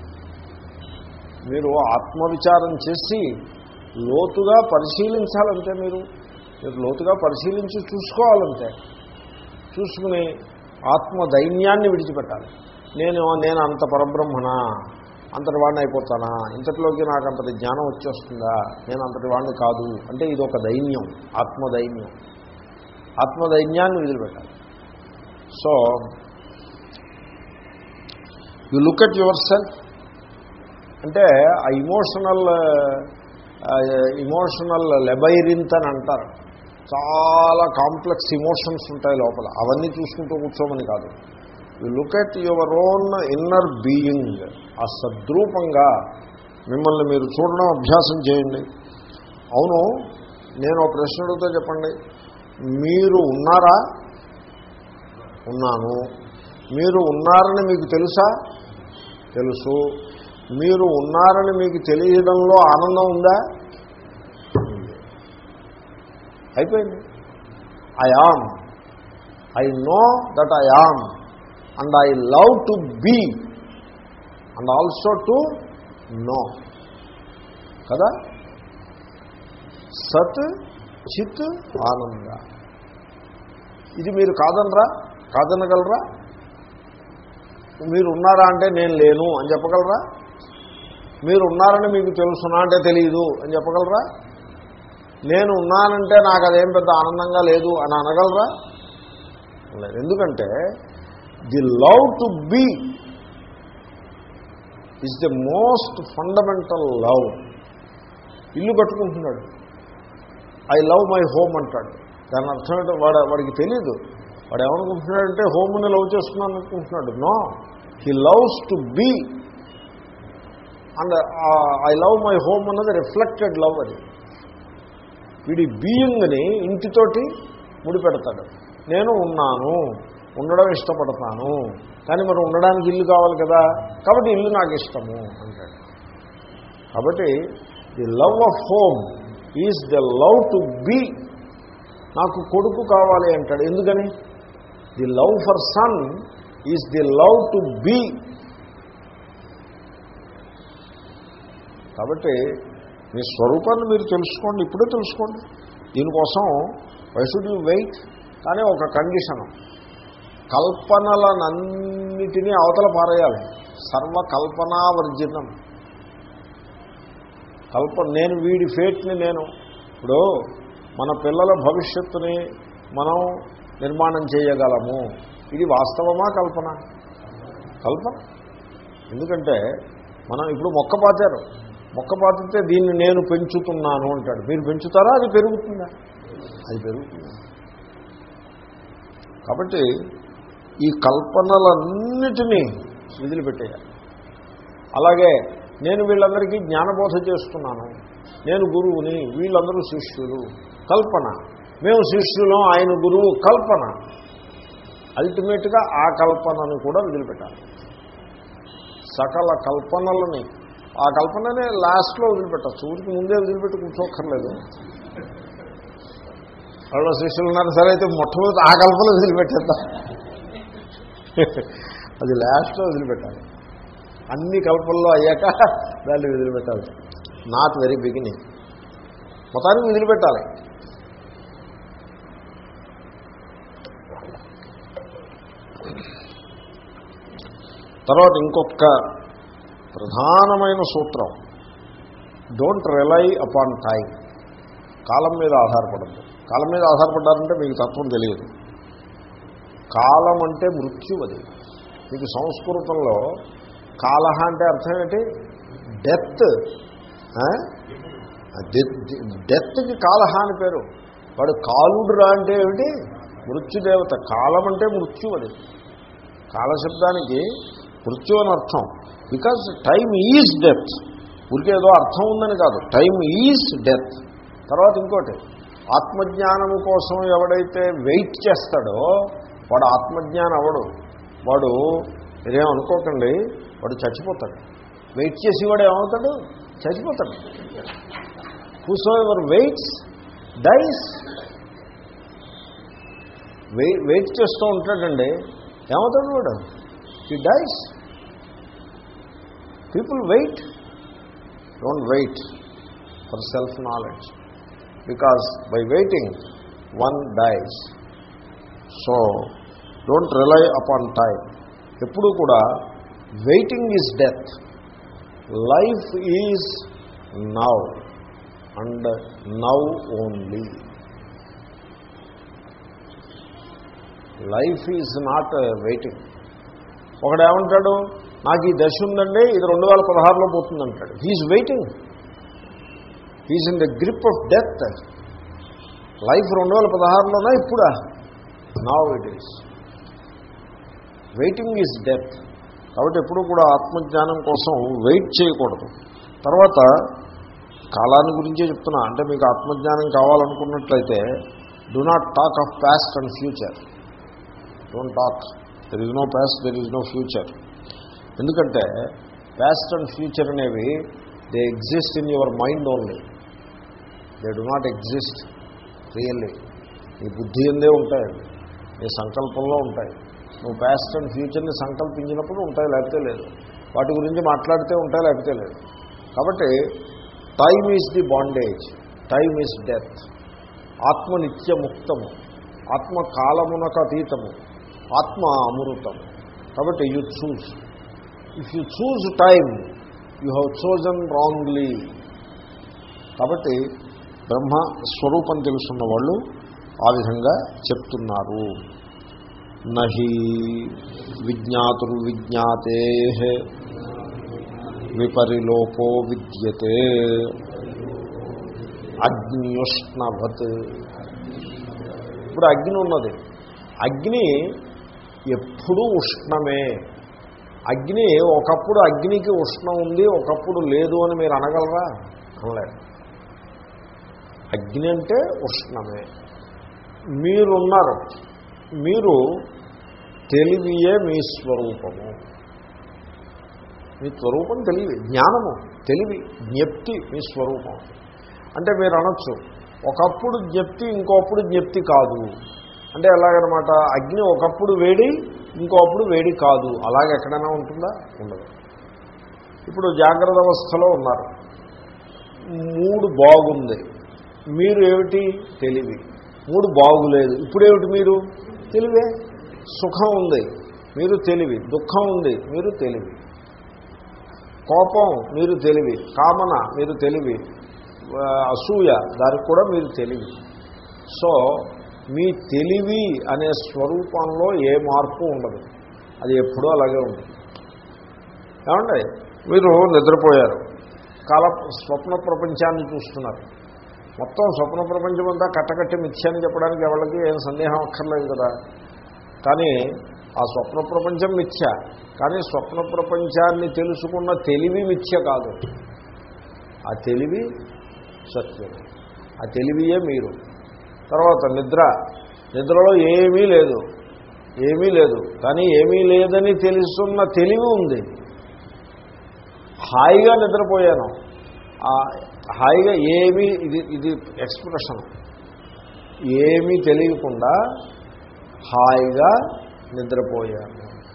[SPEAKER 1] మీరు ఆత్మవిచారం చేసి లోతుగా పరిశీలించాలంటే మీరు మీరు లోతుగా పరిశీలించి చూసుకోవాలంటే చూసుకుని ఆత్మ దైన్యాన్ని విడిచిపెట్టాలి నేను నేను అంత పరబ్రహ్మనా అంతటి వాడిని అయిపోతానా ఇంతటిలోకి నాకు అంతటి జ్ఞానం వచ్చేస్తుందా నేను అంతటి వాడిని కాదు అంటే ఇది ఒక దైన్యం ఆత్మదైన్యం ఆత్మదైన్యాన్ని వదిలిపెట్టాలి so you look at yourself అంటే ఆ ఇమోషనల్ ఇమోషనల్ లెబైరింత్ అని అంటారు చాలా కాంప్లెక్స్ ఇమోషన్స్ ఉంటాయి లోపల అవన్నీ చూసుకుంటూ కూర్చోమని కాదు you look at your own inner being ఆ సద్రూపంగా మిమ్మల్ని మీరు చూడడం అభ్యాసం చేయండి అవును నేను ఒక ప్రశ్న అడుగుతా చెప్పండి మీరు ఉన్నారా ఉన్నాను మీరు ఉన్నారని మీకు తెలుసా తెలుసు మీరు ఉన్నారని మీకు తెలియడంలో ఆనందం ఉందా అయిపోయింది I am I know that I am and I love to be and also to know కదా సత్ చిత్ ఆనంద ఇది మీరు కాదనరా కాదనగలరా మీరు ఉన్నారా అంటే నేను లేను అని చెప్పగలరా మీరు ఉన్నారని మీకు తెలుసునా అంటే తెలియదు అని చెప్పగలరా నేను ఉన్నానంటే నాకు అదేం పెద్ద ఆనందంగా లేదు అని అనగలరా లేదు ఎందుకంటే the love to be is the most fundamental love ఇల్లు కట్టుకుంటున్నాడు ఐ లవ్ మై హోమ్ అంటాడు దాని అర్థం ఏంటో వాడు వాడికి తెలియదు వాడు ఏమనుకుంటున్నాడంటే హోమ్ని లవ్ చేస్తున్నాను అనుకుంటున్నాడు no he loves to be and I love my home అన్నది రిఫ్లెక్టెడ్ లవ్ అది వీడి బీయింగ్ని ఇంటితోటి ముడిపెడతాడు నేను ఉన్నాను ఉండడం ఇష్టపడతాను కానీ మరి ఉండడానికి ఇల్లు కావాలి కదా కాబట్టి ఇల్లు నాకు ఇష్టము అంటాడు కాబట్టి the love of home is the love to be నాకు కొడుకు కావాలి అంటాడు ఎందుకని the love for son is the love to be కాబట్టి మీ స్వరూపాన్ని మీరు తెలుసుకోండి ఇప్పుడే తెలుసుకోండి దీనికోసం వై షుడ్ యూ వెయిట్ కానీ ఒక కండిషను కల్పనలనన్నిటినీ అవతల పారేయాలి సర్వకల్పనావర్జితం కల్పన నేను వీడి ఫేట్ని నేను ఇప్పుడు మన పిల్లల భవిష్యత్తుని మనం నిర్మాణం చేయగలము ఇది వాస్తవమా కల్పన కల్పన ఎందుకంటే మనం ఇప్పుడు మొక్క పాతారు మొక్క పాతితే దీన్ని నేను పెంచుతున్నాను అంటాడు మీరు పెంచుతారా అది పెరుగుతుందా అది పెరుగుతుంది కాబట్టి ఈ కల్పనలన్నిటినీ వదిలిపెట్టేయాలి అలాగే నేను వీళ్ళందరికీ జ్ఞానబోధ చేస్తున్నాను నేను గురువుని వీళ్ళందరూ శిష్యులు కల్పన మేము శిష్యులం ఆయన గురువు కల్పన అల్టిమేట్గా ఆ కల్పనను కూడా వదిలిపెట్టాలి సకల కల్పనలని ఆ కల్పననే లాస్ట్లో వదిలిపెట్టచ్చు ఊరికి ముందే వదిలిపెట్టి కూర్చోక్కర్లేదు వాళ్ళు శిష్యులు ఉన్నారు సరే అయితే మొట్టమొదటి ఆ కల్పన వదిలిపెట్టేద్దాం అది లాస్ట్లో వదిలిపెట్టాలి అన్ని కల్పనలో అయ్యాక దాన్ని వదిలిపెట్టాలి నాట్ వెరీ బిగినింగ్ మొత్తానికి వదిలిపెట్టాలి తర్వాత ఇంకొక ప్రధానమైన సూత్రం డోంట్ రిలై అపాన్ టైం కాలం మీద ఆధారపడద్దు కాలం మీద ఆధారపడ్డారంటే మీకు తత్వం తెలియదు కాలం అంటే మృత్యు అది మీకు సంస్కృతంలో కాలహ అంటే అర్థం ఏంటి డెత్ డెత్కి కాలహ అని పేరు వాడు కాలుడురా అంటే ఏమిటి మృత్యుదేవత కాలం అంటే మృత్యు అది కాలశబ్దానికి మృత్యు అని అర్థం బికాజ్ టైమ్ ఈజ్ డెత్ ఊరికే ఏదో అర్థం ఉందని కాదు టైమ్ ఈజ్ డెత్ తర్వాత ఇంకోటి ఆత్మజ్ఞానము కోసం ఎవడైతే వెయిట్ చేస్తాడో వాడు ఆత్మజ్ఞానం అవడు వాడు మీరేం అనుకోకండి వాడు చచ్చిపోతాడు వెయిట్ చేసి వాడు ఏమవుతాడు చచ్చిపోతాడు whosoever waits dies wait wait చేస్తూ ఉంటాడండి ఏమవుతాడు వాడు he dies people wait don't wait for self knowledge because by waiting one dies so don't rely upon time ఎప్పుడు కూడా waiting is death life is now and now only life is not waiting ఒకడు ఏమంటాడు నాకు ఈ దశ ఉందండి ఇది రెండు వేల పదహారులో పోతుందంటాడు he is waiting he is in the grip of death life రెండు వేల పదహారులోనా ఇప్పుడా now it is waiting is death కాబట్టి ఎప్పుడు కూడా ఆత్మజ్ఞానం కోసం వెయిట్ చేయకూడదు తర్వాత కాలాన్ని గురించే చెప్తున్నా అంటే మీకు ఆత్మజ్ఞానం కావాలనుకున్నట్లయితే do not talk of past and future don't talk there is no past there is no future ఎందుకంటే పాస్ట్ అండ్ ఫ్యూచర్ అనేవి they exist in your mind only they do not exist really నీ బుద్ధి ఎందే ఉంటాయి నీ సంకల్పంలో ఉంటాయి నువ్వు పాస్ట్ అండ్ ఫ్యూచర్ని సంకల్పించినప్పుడు ఉంటాయి లేకపోతే లేదు వాటి గురించి మాట్లాడితే ఉంటాయి లేకపోతే లేదు కాబట్టి time is the bondage time is death ఆత్మ నిత్యముక్తము ఆత్మ కాలమునకు అతీతము ఆత్మ అమృతము కాబట్టి you choose if you choose time you have chosen wrongly కాబట్టి బ్రహ్మ స్వరూపం తెలుసున్న వాళ్ళు ఆ విధంగా చెప్తున్నారు నహి విజ్ఞాతుర్విజ్ఞాతే విపరిలోపో విద్యతే అగ్నియుష్ణవత్ ఇప్పుడు అగ్ని ఉన్నది అగ్ని ఎప్పుడూ ఉష్ణమే అగ్ని ఒకప్పుడు అగ్నికి ఉష్ణం ఉంది ఒకప్పుడు లేదు అని మీరు అనగలరా అనలేరు అగ్ని అంటే ఉష్ణమే మీరున్నారు మీరు తెలివియే మీ స్వరూపము మీ స్వరూపం తెలివి జ్ఞానము తెలివి జ్ఞప్తి మీ స్వరూపం అంటే మీరు అనొచ్చు ఒకప్పుడు జ్ఞప్తి ఇంకోప్పుడు జ్ఞప్తి కాదు అంటే ఎలాగనమాట అగ్ని ఒకప్పుడు వేడి ఇంకోప్పుడు వేడి కాదు అలాగే ఎక్కడైనా ఉంటుందా ఉండదు ఇప్పుడు జాగ్రత్త అవస్థలో ఉన్నారు మూడు బాగుంది మీరు ఏమిటి తెలివి మూడు బాగులేదు ఇప్పుడేమిటి మీరు తెలివే సుఖం ఉంది మీరు తెలివి దుఃఖం ఉంది మీరు తెలివి కోపం మీరు తెలివి కామన మీరు తెలివి ఆ, అసూయ దానికి కూడా మీరు తెలివి సో మీ తెలివి అనే స్వరూపంలో ఏ మార్పు ఉండదు అది ఎప్పుడూ అలాగే ఉంటుంది ఏమండి మీరు నిద్రపోయారు కాల స్వప్న ప్రపంచాన్ని చూస్తున్నారు మొత్తం స్వప్న ప్రపంచం అంతా కట్టకట్టి మిథ్య అని చెప్పడానికి ఎవరికి ఏం సందేహం అక్కర్లేదు కదా కానీ ఆ స్వప్న ప్రపంచం మిథ్య కానీ స్వప్న ప్రపంచాన్ని తెలుసుకున్న తెలివి మిథ్య కాదు ఆ తెలివి సత్యం ఆ తెలివియే మీరు తర్వాత నిద్ర నిద్రలో ఏమీ లేదు ఏమీ లేదు కానీ ఏమీ లేదని తెలుసున్న తెలివి ఉంది హాయిగా నిద్రపోయాను ఆ హాయిగా ఏమీ ఇది ఇది ఎక్స్ప్రెషన్ ఏమీ తెలియకుండా హాయిగా నిద్రపోయాను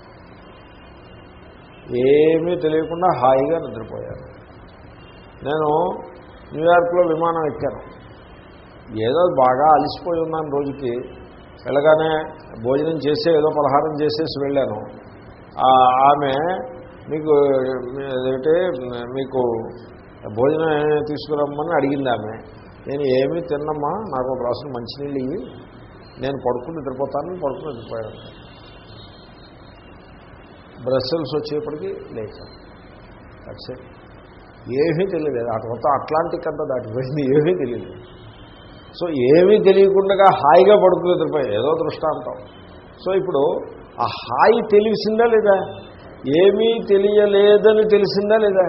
[SPEAKER 1] ఏమీ తెలియకుండా హాయిగా నిద్రపోయాను నేను న్యూయార్క్లో విమానం ఎక్కాను ఏదో బాగా అలసిపోయి ఉన్నాను రోజుకి వెళ్ళగానే భోజనం చేసే ఏదో పలహారం చేసేసి వెళ్ళాను ఆ ఆమె మీకు ఏదంటే మీకు భోజనం ఏమైనా తీసుకురమ్మని అడిగింది ఆమె నేను ఏమీ తిన్నమ్మా నాకు ఒక గ్లాసులు మంచినీళ్ళు ఇవి నేను పడుకుని నిద్రపోతాను పడుకుని నిద్రపోయాను బ్రస్సెల్స్ వచ్చేప్పటికి లేచాను దట్స్ ఇట్ ఏమీ తెలియలేదు అటు మొత్తం అట్లాంటిక్ అంతా దాటిపోయింది ఏమీ తెలియలేదు సో ఏమీ తెలియకుండా హాయిగా పడుకుని నిద్రపోయి ఏదో దృష్టాంతం సో ఇప్పుడు ఆ హాయి తెలిసిందా లేదా ఏమీ తెలియలేదని తెలిసిందా లేదా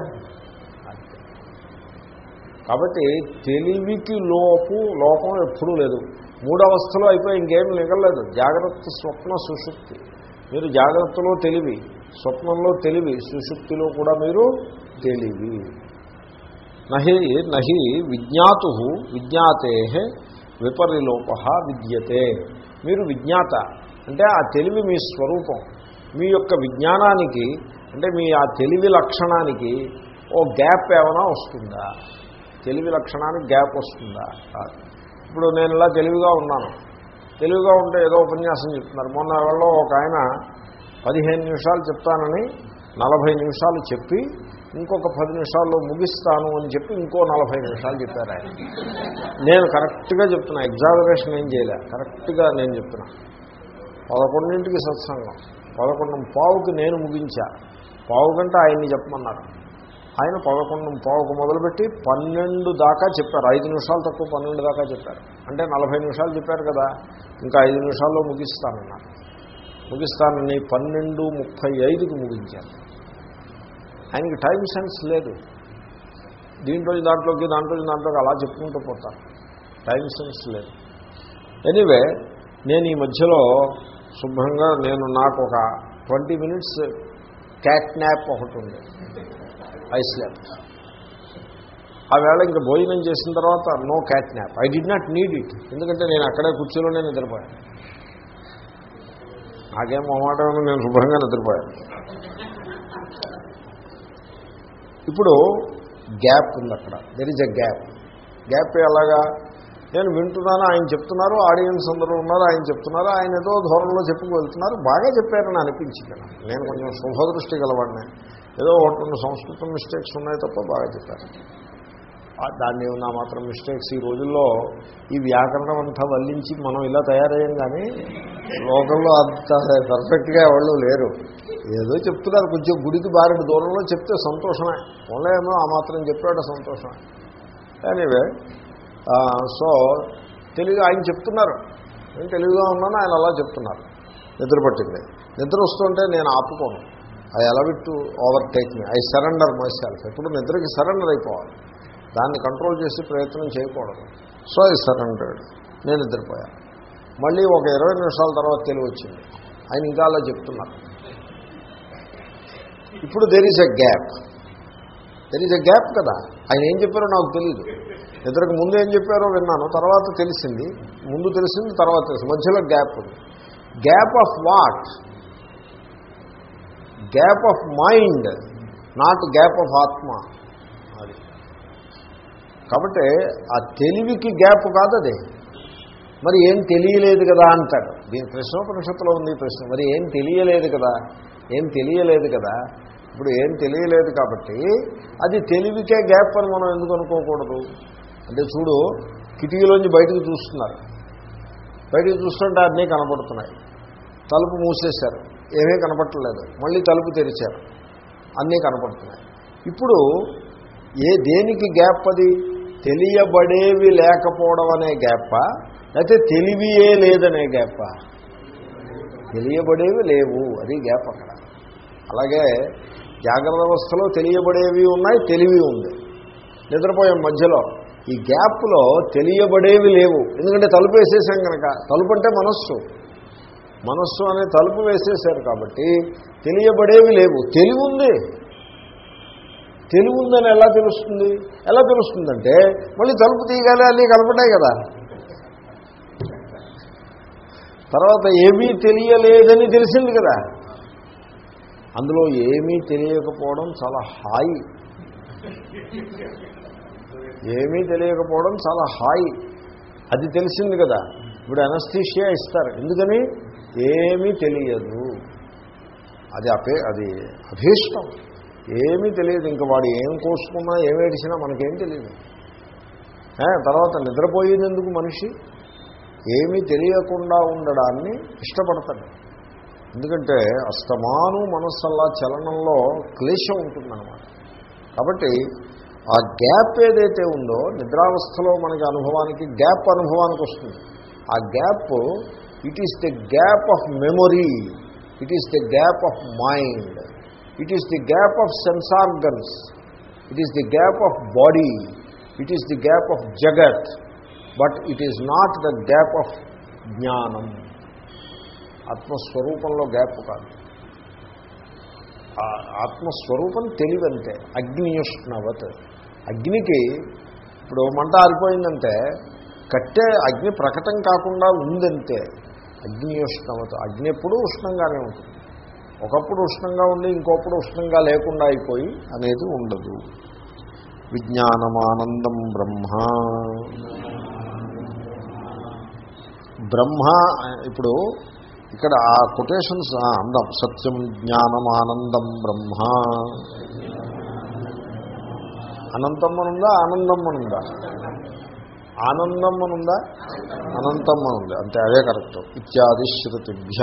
[SPEAKER 1] కాబట్టి తెలివికి లోపు లోపం ఎప్పుడూ లేదు మూడవస్థలో అయిపోయి ఇంకేం మిగలలేదు జాగ్రత్త స్వప్న సుషుప్తి మీరు జాగ్రత్తలో తెలివి స్వప్నంలో తెలివి సుషుప్తిలో కూడా మీరు తెలివి నహి నహి విజ్ఞాతు విజ్ఞాతే విపరిలోప విద్యతే మీరు విజ్ఞాత అంటే ఆ తెలివి మీ స్వరూపం మీ యొక్క విజ్ఞానానికి అంటే మీ ఆ తెలివి లక్షణానికి ఓ గ్యాప్ ఏమైనా వస్తుందా తెలివి లక్షణానికి గ్యాప్ వస్తుందా కాదు ఇప్పుడు నేను ఇలా తెలివిగా ఉన్నాను తెలివిగా ఉంటే ఏదో ఉపన్యాసం చెప్తున్నారు మొన్న ఎవరో ఒక ఆయన పదిహేను నిమిషాలు చెప్తానని నలభై నిమిషాలు చెప్పి ఇంకొక పది నిమిషాల్లో ముగిస్తాను అని చెప్పి ఇంకో నలభై నిమిషాలు చెప్పారు ఆయన నేను కరెక్ట్గా చెప్తున్నా ఎగ్జామినేషన్ ఏం చేయలే కరెక్ట్గా నేను చెప్తున్నా పదకొండింటికి సత్సంగం పదకొండు పావుకి నేను ముగించా పావు గంట ఆయన్ని చెప్పమన్నారు ఆయన పదకొండు పావుకు మొదలుపెట్టి పన్నెండు దాకా చెప్పారు ఐదు నిమిషాలు తక్కువ పన్నెండు దాకా చెప్పారు అంటే నలభై నిమిషాలు చెప్పారు కదా ఇంకా ఐదు నిమిషాల్లో ముగిస్తానన్నారు ముగిస్తానని పన్నెండు ముప్పై ఐదుకి ముగించాను ఆయనకి టైం సెన్స్ లేదు దీంట్లో దాంట్లోకి దాంట్లో దాంట్లోకి అలా చెప్పుకుంటూ పోతాను టైం సెన్స్ లేదు ఎనీవే నేను ఈ మధ్యలో శుభ్రంగా నేను నాకు ఒక ట్వంటీ మినిట్స్ క్యాట్ న్యాప్ ఒకటి ఉంది ఐస్ ల్యాప్ ఆ వేళ ఇంకా భోజనం చేసిన తర్వాత no cat nap I did not need it ఎందుకంటే నేను అక్కడే కుర్చీలోనే నిద్రపోయాను నాకేం మొహమాటం నేను శుభ్రంగా నిద్రపోయాను ఇప్పుడు గ్యాప్ ఉంది అక్కడ there is a gap gap ఎలాగా నేను వింటున్నాను ఆయన చెప్తున్నారు ఆడియన్స్ అందరూ ఉన్నారు ఆయన చెప్తున్నారు ఆయన ఏదో ధోరణిలో చెప్పుకు వెళ్తున్నారు బాగా చెప్పారని అనిపించింది నాకు. నేను కొంచెం శుభదృష్టి గలవాడిని ఏదో ఒకటి రెండు సంస్కృతం మిస్టేక్స్ ఉన్నాయి తప్ప బాగా చెప్పారు ఆ దాన్ని నా మాత్రం మిస్టేక్స్ ఈ రోజుల్లో ఈ వ్యాకరణం అంతా వల్లించి మనం ఇలా తయారయ్యాం కానీ లోకంలో అంత పర్ఫెక్ట్గా ఎవరు లేరు ఏదో చెప్తున్నారు కొంచెం గుడికి బారెడు దూరంలో చెప్తే సంతోషమే ఏమో ఆ మాత్రం చెప్పాడు సంతోషమే ఎనీవే సో తెలుగు ఆయన చెప్తున్నారు నేను తెలుగుగా ఉన్నాను ఆయన అలా చెప్తున్నారు నిద్ర పట్టింది నిద్ర వస్తుంటే నేను ఆపుకోను I allow it to overtake me I surrender myself ఎప్పుడు నిద్రకి సరెండర్ అయిపోవాలి దాన్ని కంట్రోల్ చేసి ప్రయత్నం చేయకూడదు సో ఐ సరెండర్డ్ నేను నిద్రపోయాను మళ్ళీ ఒక ఇరవై నిమిషాల తర్వాత తెలివి వచ్చింది ఆయన ఇంకా అలా చెప్తున్నారు ఇప్పుడు there is a gap there is a gap కదా ఆయన ఏం చెప్పారో నాకు తెలియదు నిద్రకు ముందు ఏం చెప్పారో విన్నాను తర్వాత తెలిసింది ముందు తెలిసింది తర్వాత తెలిసింది మధ్యలో గ్యాప్ ఉంది gap of what gap of mind not gap of ఆత్మ అది కాబట్టి ఆ తెలివికి గ్యాప్ కాదు అది మరి ఏం తెలియలేదు కదా అంటాడు దీని ప్రశ్నోపనిషత్తులో ఉంది ఈ ప్రశ్న మరి ఏం తెలియలేదు కదా ఏం తెలియలేదు కదా ఇప్పుడు ఏం తెలియలేదు కాబట్టి అది తెలివికే గ్యాప్ అని మనం ఎందుకు అనుకోకూడదు అంటే చూడు కిటికీలోంచి బయటకు చూస్తున్నారు బయటకు చూస్తుంటే అన్నీ కనపడుతున్నాయి తలుపు మూసేశారు ఏమీ కనపడలేదు మళ్ళీ తలుపు తెరిచారు అన్నీ కనపడుతున్నాయి ఇప్పుడు ఏ దేనికి గ్యాప్ అది తెలియబడేవి లేకపోవడం అనే గ్యాప్పా లేకపోతే తెలివియే లేదనే గ్యాప్పా తెలియబడేవి లేవు అది గ్యాప్ అక్కడ అలాగే జాగ్రత్త అవస్థలో తెలియబడేవి ఉన్నాయి తెలివి ఉంది నిద్రపోయే మధ్యలో ఈ గ్యాప్లో తెలియబడేవి లేవు ఎందుకంటే తలుపు వేసేసాం కనుక తలుపు అంటే మనస్సు మనస్సు అనే తలుపు వేసేశారు కాబట్టి తెలియబడేవి లేవు తెలివి ఉంది తెలివి ఉందని ఎలా తెలుస్తుంది ఎలా తెలుస్తుందంటే మళ్ళీ తలుపు తీయగాలి అన్నీ కనపడ్డాయి కదా తర్వాత ఏమీ తెలియలేదని తెలిసింది కదా అందులో ఏమీ తెలియకపోవడం చాలా హాయి ఏమీ తెలియకపోవడం చాలా హాయి అది తెలిసింది కదా ఇప్పుడు అనస్థీషియా ఇస్తారు ఎందుకని ఏమీ తెలియదు అది అపే అది అభీష్టం ఏమీ తెలియదు ఇంకా వాడు ఏం కోసుకున్నా ఏం ఏడిచినా మనకేం తెలియదు ఏ, తర్వాత నిద్రపోయేందుకు మనిషి ఏమీ తెలియకుండా ఉండడాన్ని ఇష్టపడతాడు ఎందుకంటే అస్తమాను మనస్సల్లా చలనంలో క్లేశం ఉంటుందన్నమాట కాబట్టి ఆ గ్యాప్ ఏదైతే ఉందో నిద్రావస్థలో మనకి అనుభవానికి గ్యాప్ అనుభవానికి వస్తుంది ఆ gap it is the gap of memory it is the gap of mind it is the gap of sense organs it is the gap of body it is the gap of జగత్ but it is not the gap of జ్ఞానం ఆత్మస్వరూపంలో gap కాదు ఆ ఆత్మస్వరూపం తెలివంతే అగ్నియుష్ణవత్ అగ్నికి ఇప్పుడు మంట ఆరిపోయిందంటే కట్టే అగ్ని ప్రకటం కాకుండా ఉందంతే అగ్నియుష్ణవత్ అగ్ని ఎప్పుడూ ఉష్ణంగానే ఉంటుంది ఒకప్పుడు ఉష్ణంగా ఉండి ఇంకొప్పుడు ఉష్ణంగా లేకుండా అయిపోయి అనేది ఉండదు విజ్ఞానమానందం బ్రహ్మ బ్రహ్మ ఇప్పుడు ఇక్కడ ఆ కొటేషన్స్ అందం సత్యం జ్ఞానమానందం బ్రహ్మ అనంతం అనుందా ఆనందం అనుందా ఆనందం అనుందా అనంతం అనుంది అంతే అదే కరెక్ట్ ఇత్యాది శృతిభ్య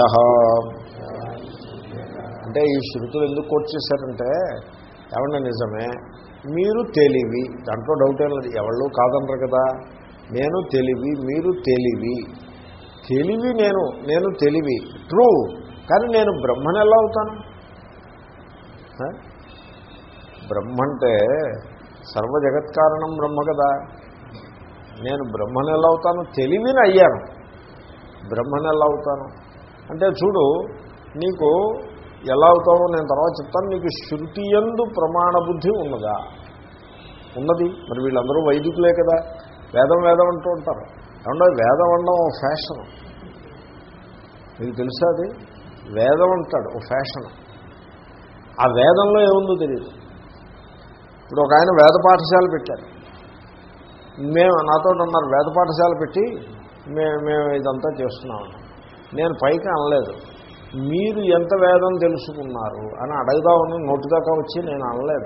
[SPEAKER 1] అంటే ఈ శృతులు ఎందుకు కోట్ చేశారంటే ఏమన్నా నిజమే మీరు తెలివి దాంట్లో డౌట్ ఏం లేదు ఎవళ్ళు కాదనరు కదా నేను తెలివి మీరు తెలివి తెలివి నేను నేను తెలివి ట్రూ కానీ నేను బ్రహ్మని ఎలా అవుతాను ఆ? బ్రహ్మ అంటే సర్వ జగత్కారణం బ్రహ్మ కదా నేను బ్రహ్మని ఎలా అవుతాను తెలివిని అయ్యాను బ్రహ్మని ఎలా అవుతాను అంటే చూడు నీకు ఎలా అవుతావో నేను తర్వాత చెప్తాను నీకు శృతి ఎందు ప్రమాణ బుద్ధి ఉన్నదా ఉన్నది మరి వీళ్ళందరూ వైదికులే కదా వేదం వేదం అంటూ ఉంటారు ఏమన్నా వేదం అనడం ఓ ఫ్యాషన్ మీకు తెలుసా అది వేదం అంటాడు ఓ ఫ్యాషన్ ఆ వేదంలో ఏముందో తెలియదు ఇప్పుడు ఒక ఆయన వేద పాఠశాల పెట్టారు మేము నాతో అన్నారు వేద పాఠశాల పెట్టి మేము మేము ఇదంతా చేస్తున్నామని నేను పైకి అనలేదు మీరు ఎంత వేదం తెలుసుకున్నారు అని అడగదామని నోటి దాకా వచ్చి నేను అనలేదు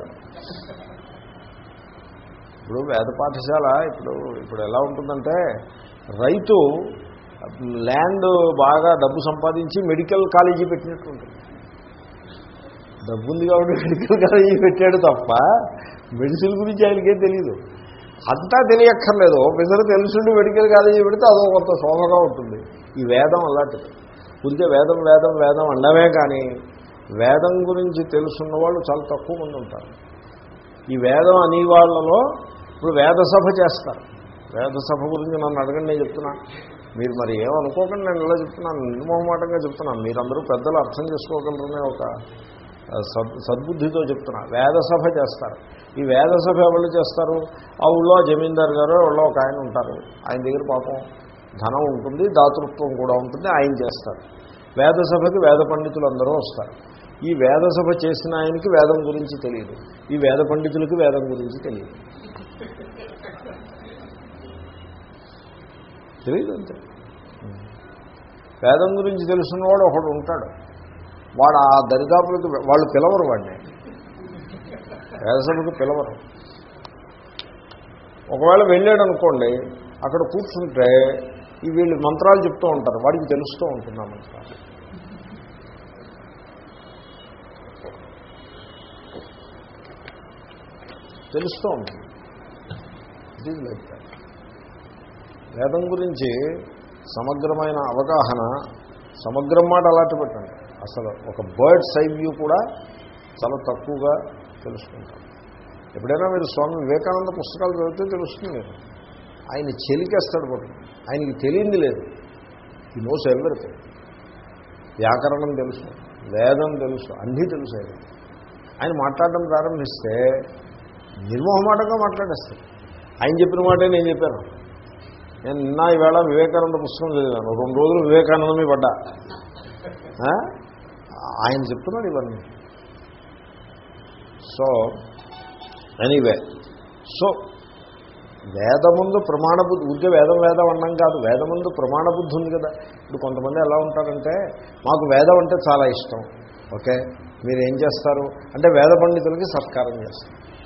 [SPEAKER 1] ఇప్పుడు వేద పాఠశాల ఇప్పుడు ఇప్పుడు ఎలా ఉంటుందంటే రైతు ల్యాండ్ బాగా డబ్బు సంపాదించి మెడికల్ కాలేజీ పెట్టినట్టు ఉంటుంది డబ్బు ఉంది కాబట్టి మెడికల్ కాలేజీ పెట్టాడు తప్ప మెడిసిన్ గురించి ఆయనకేం తెలియదు అంతా తెలియక్కర్లేదు ఒకసారి తెలుసుండి మెడికల్ కాలేజీ పెడితే అదో కొంత శోభగా ఉంటుంది ఈ వేదం అలాంటిది ఉంటే వేదం వేదం వేదం అండమే కానీ వేదం గురించి తెలుసున్న వాళ్ళు చాలా తక్కువ మంది ఉంటారు ఈ వేదం అనే వాళ్ళలో ఇప్పుడు వేద సభ చేస్తారు వేద సభ గురించి నన్ను అడగండి నేను చెప్తున్నా మీరు మరి ఏమనుకోకండి నేను ఇలా చెప్తున్నాను నిర్మోహమాటంగా చెప్తున్నాను మీరందరూ పెద్దలు అర్థం చేసుకోగలరనే ఒక సద్ సద్బుద్ధితో చెప్తున్నా వేద సభ చేస్తారు ఈ వేద సభ ఎవరు చేస్తారు ఆ ఊళ్ళో జమీందారు గారు ఊళ్ళో ఒక ఆయన ఉంటారు ఆయన దగ్గర పాపం ధనం ఉంటుంది దాతృత్వం కూడా ఉంటుంది ఆయన చేస్తారు వేద సభకి వేద పండితులు అందరూ వస్తారు ఈ వేద సభ చేసిన ఆయనకి వేదం గురించి తెలియదు ఈ వేద పండితులకి వేదం గురించి తెలియదు తెలియదు అంతే వేదం గురించి తెలుసున్నవాడు ఒకడు ఉంటాడు వాడు ఆ దరిదాపులకు వాళ్ళు పిలవరు వాడిని వేదసభకు పిలవరు ఒకవేళ వెళ్ళాడు అనుకోండి అక్కడ కూర్చుంటే ఈ వీళ్ళు మంత్రాలు చెప్తూ ఉంటారు వాడికి తెలుస్తూ ఉంటుంది ఆ మంత్రాలు తెలుస్తూ ఉంటుంది ఇట్ ఈజ్ లైక్ దాట్ వేదం గురించి సమగ్రమైన అవగాహన సమగ్రం మాట అలాంటి పెట్టండి అసలు ఒక బర్డ్స్ ఐ వ్యూ కూడా చాలా తక్కువగా తెలుసుకుంటాం ఎప్పుడైనా మీరు స్వామి వివేకానంద పుస్తకాలు చదివితే తెలుస్తుంది మీరు ఆయన చెలికేస్తాడు పట్టు ఆయనకి తెలియంది లేదు ఈ నోస్ ఎవరిథింగ్ వ్యాకరణం తెలుసు వేదం తెలుసు అన్నీ తెలుసు ఆయన ఆయన మాట్లాడడం ప్రారంభిస్తే నిర్మోహమాటంగా మాట్లాడేస్తాడు ఆయన చెప్పిన మాటే నేను చెప్పాను నేను నిన్న ఈవేళ వివేకానంద పుస్తకం చదివాను రెండు రోజులు వివేకానందమే పడ్డా ఆ? ఆయన చెప్తున్నాడు ఇవన్నీ సో ఎనీవే సో వేదముందు ప్రమాణ బుద్ధి ఉంటే వేదం వేదం అన్నం కాదు వేదముందు ప్రమాణ బుద్ధి ఉంది కదా ఇప్పుడు కొంతమంది ఎలా ఉంటారంటే మాకు వేదం అంటే చాలా ఇష్టం ఓకే మీరు ఏం చేస్తారు అంటే వేద పండితులకి సత్కారం చేస్తారు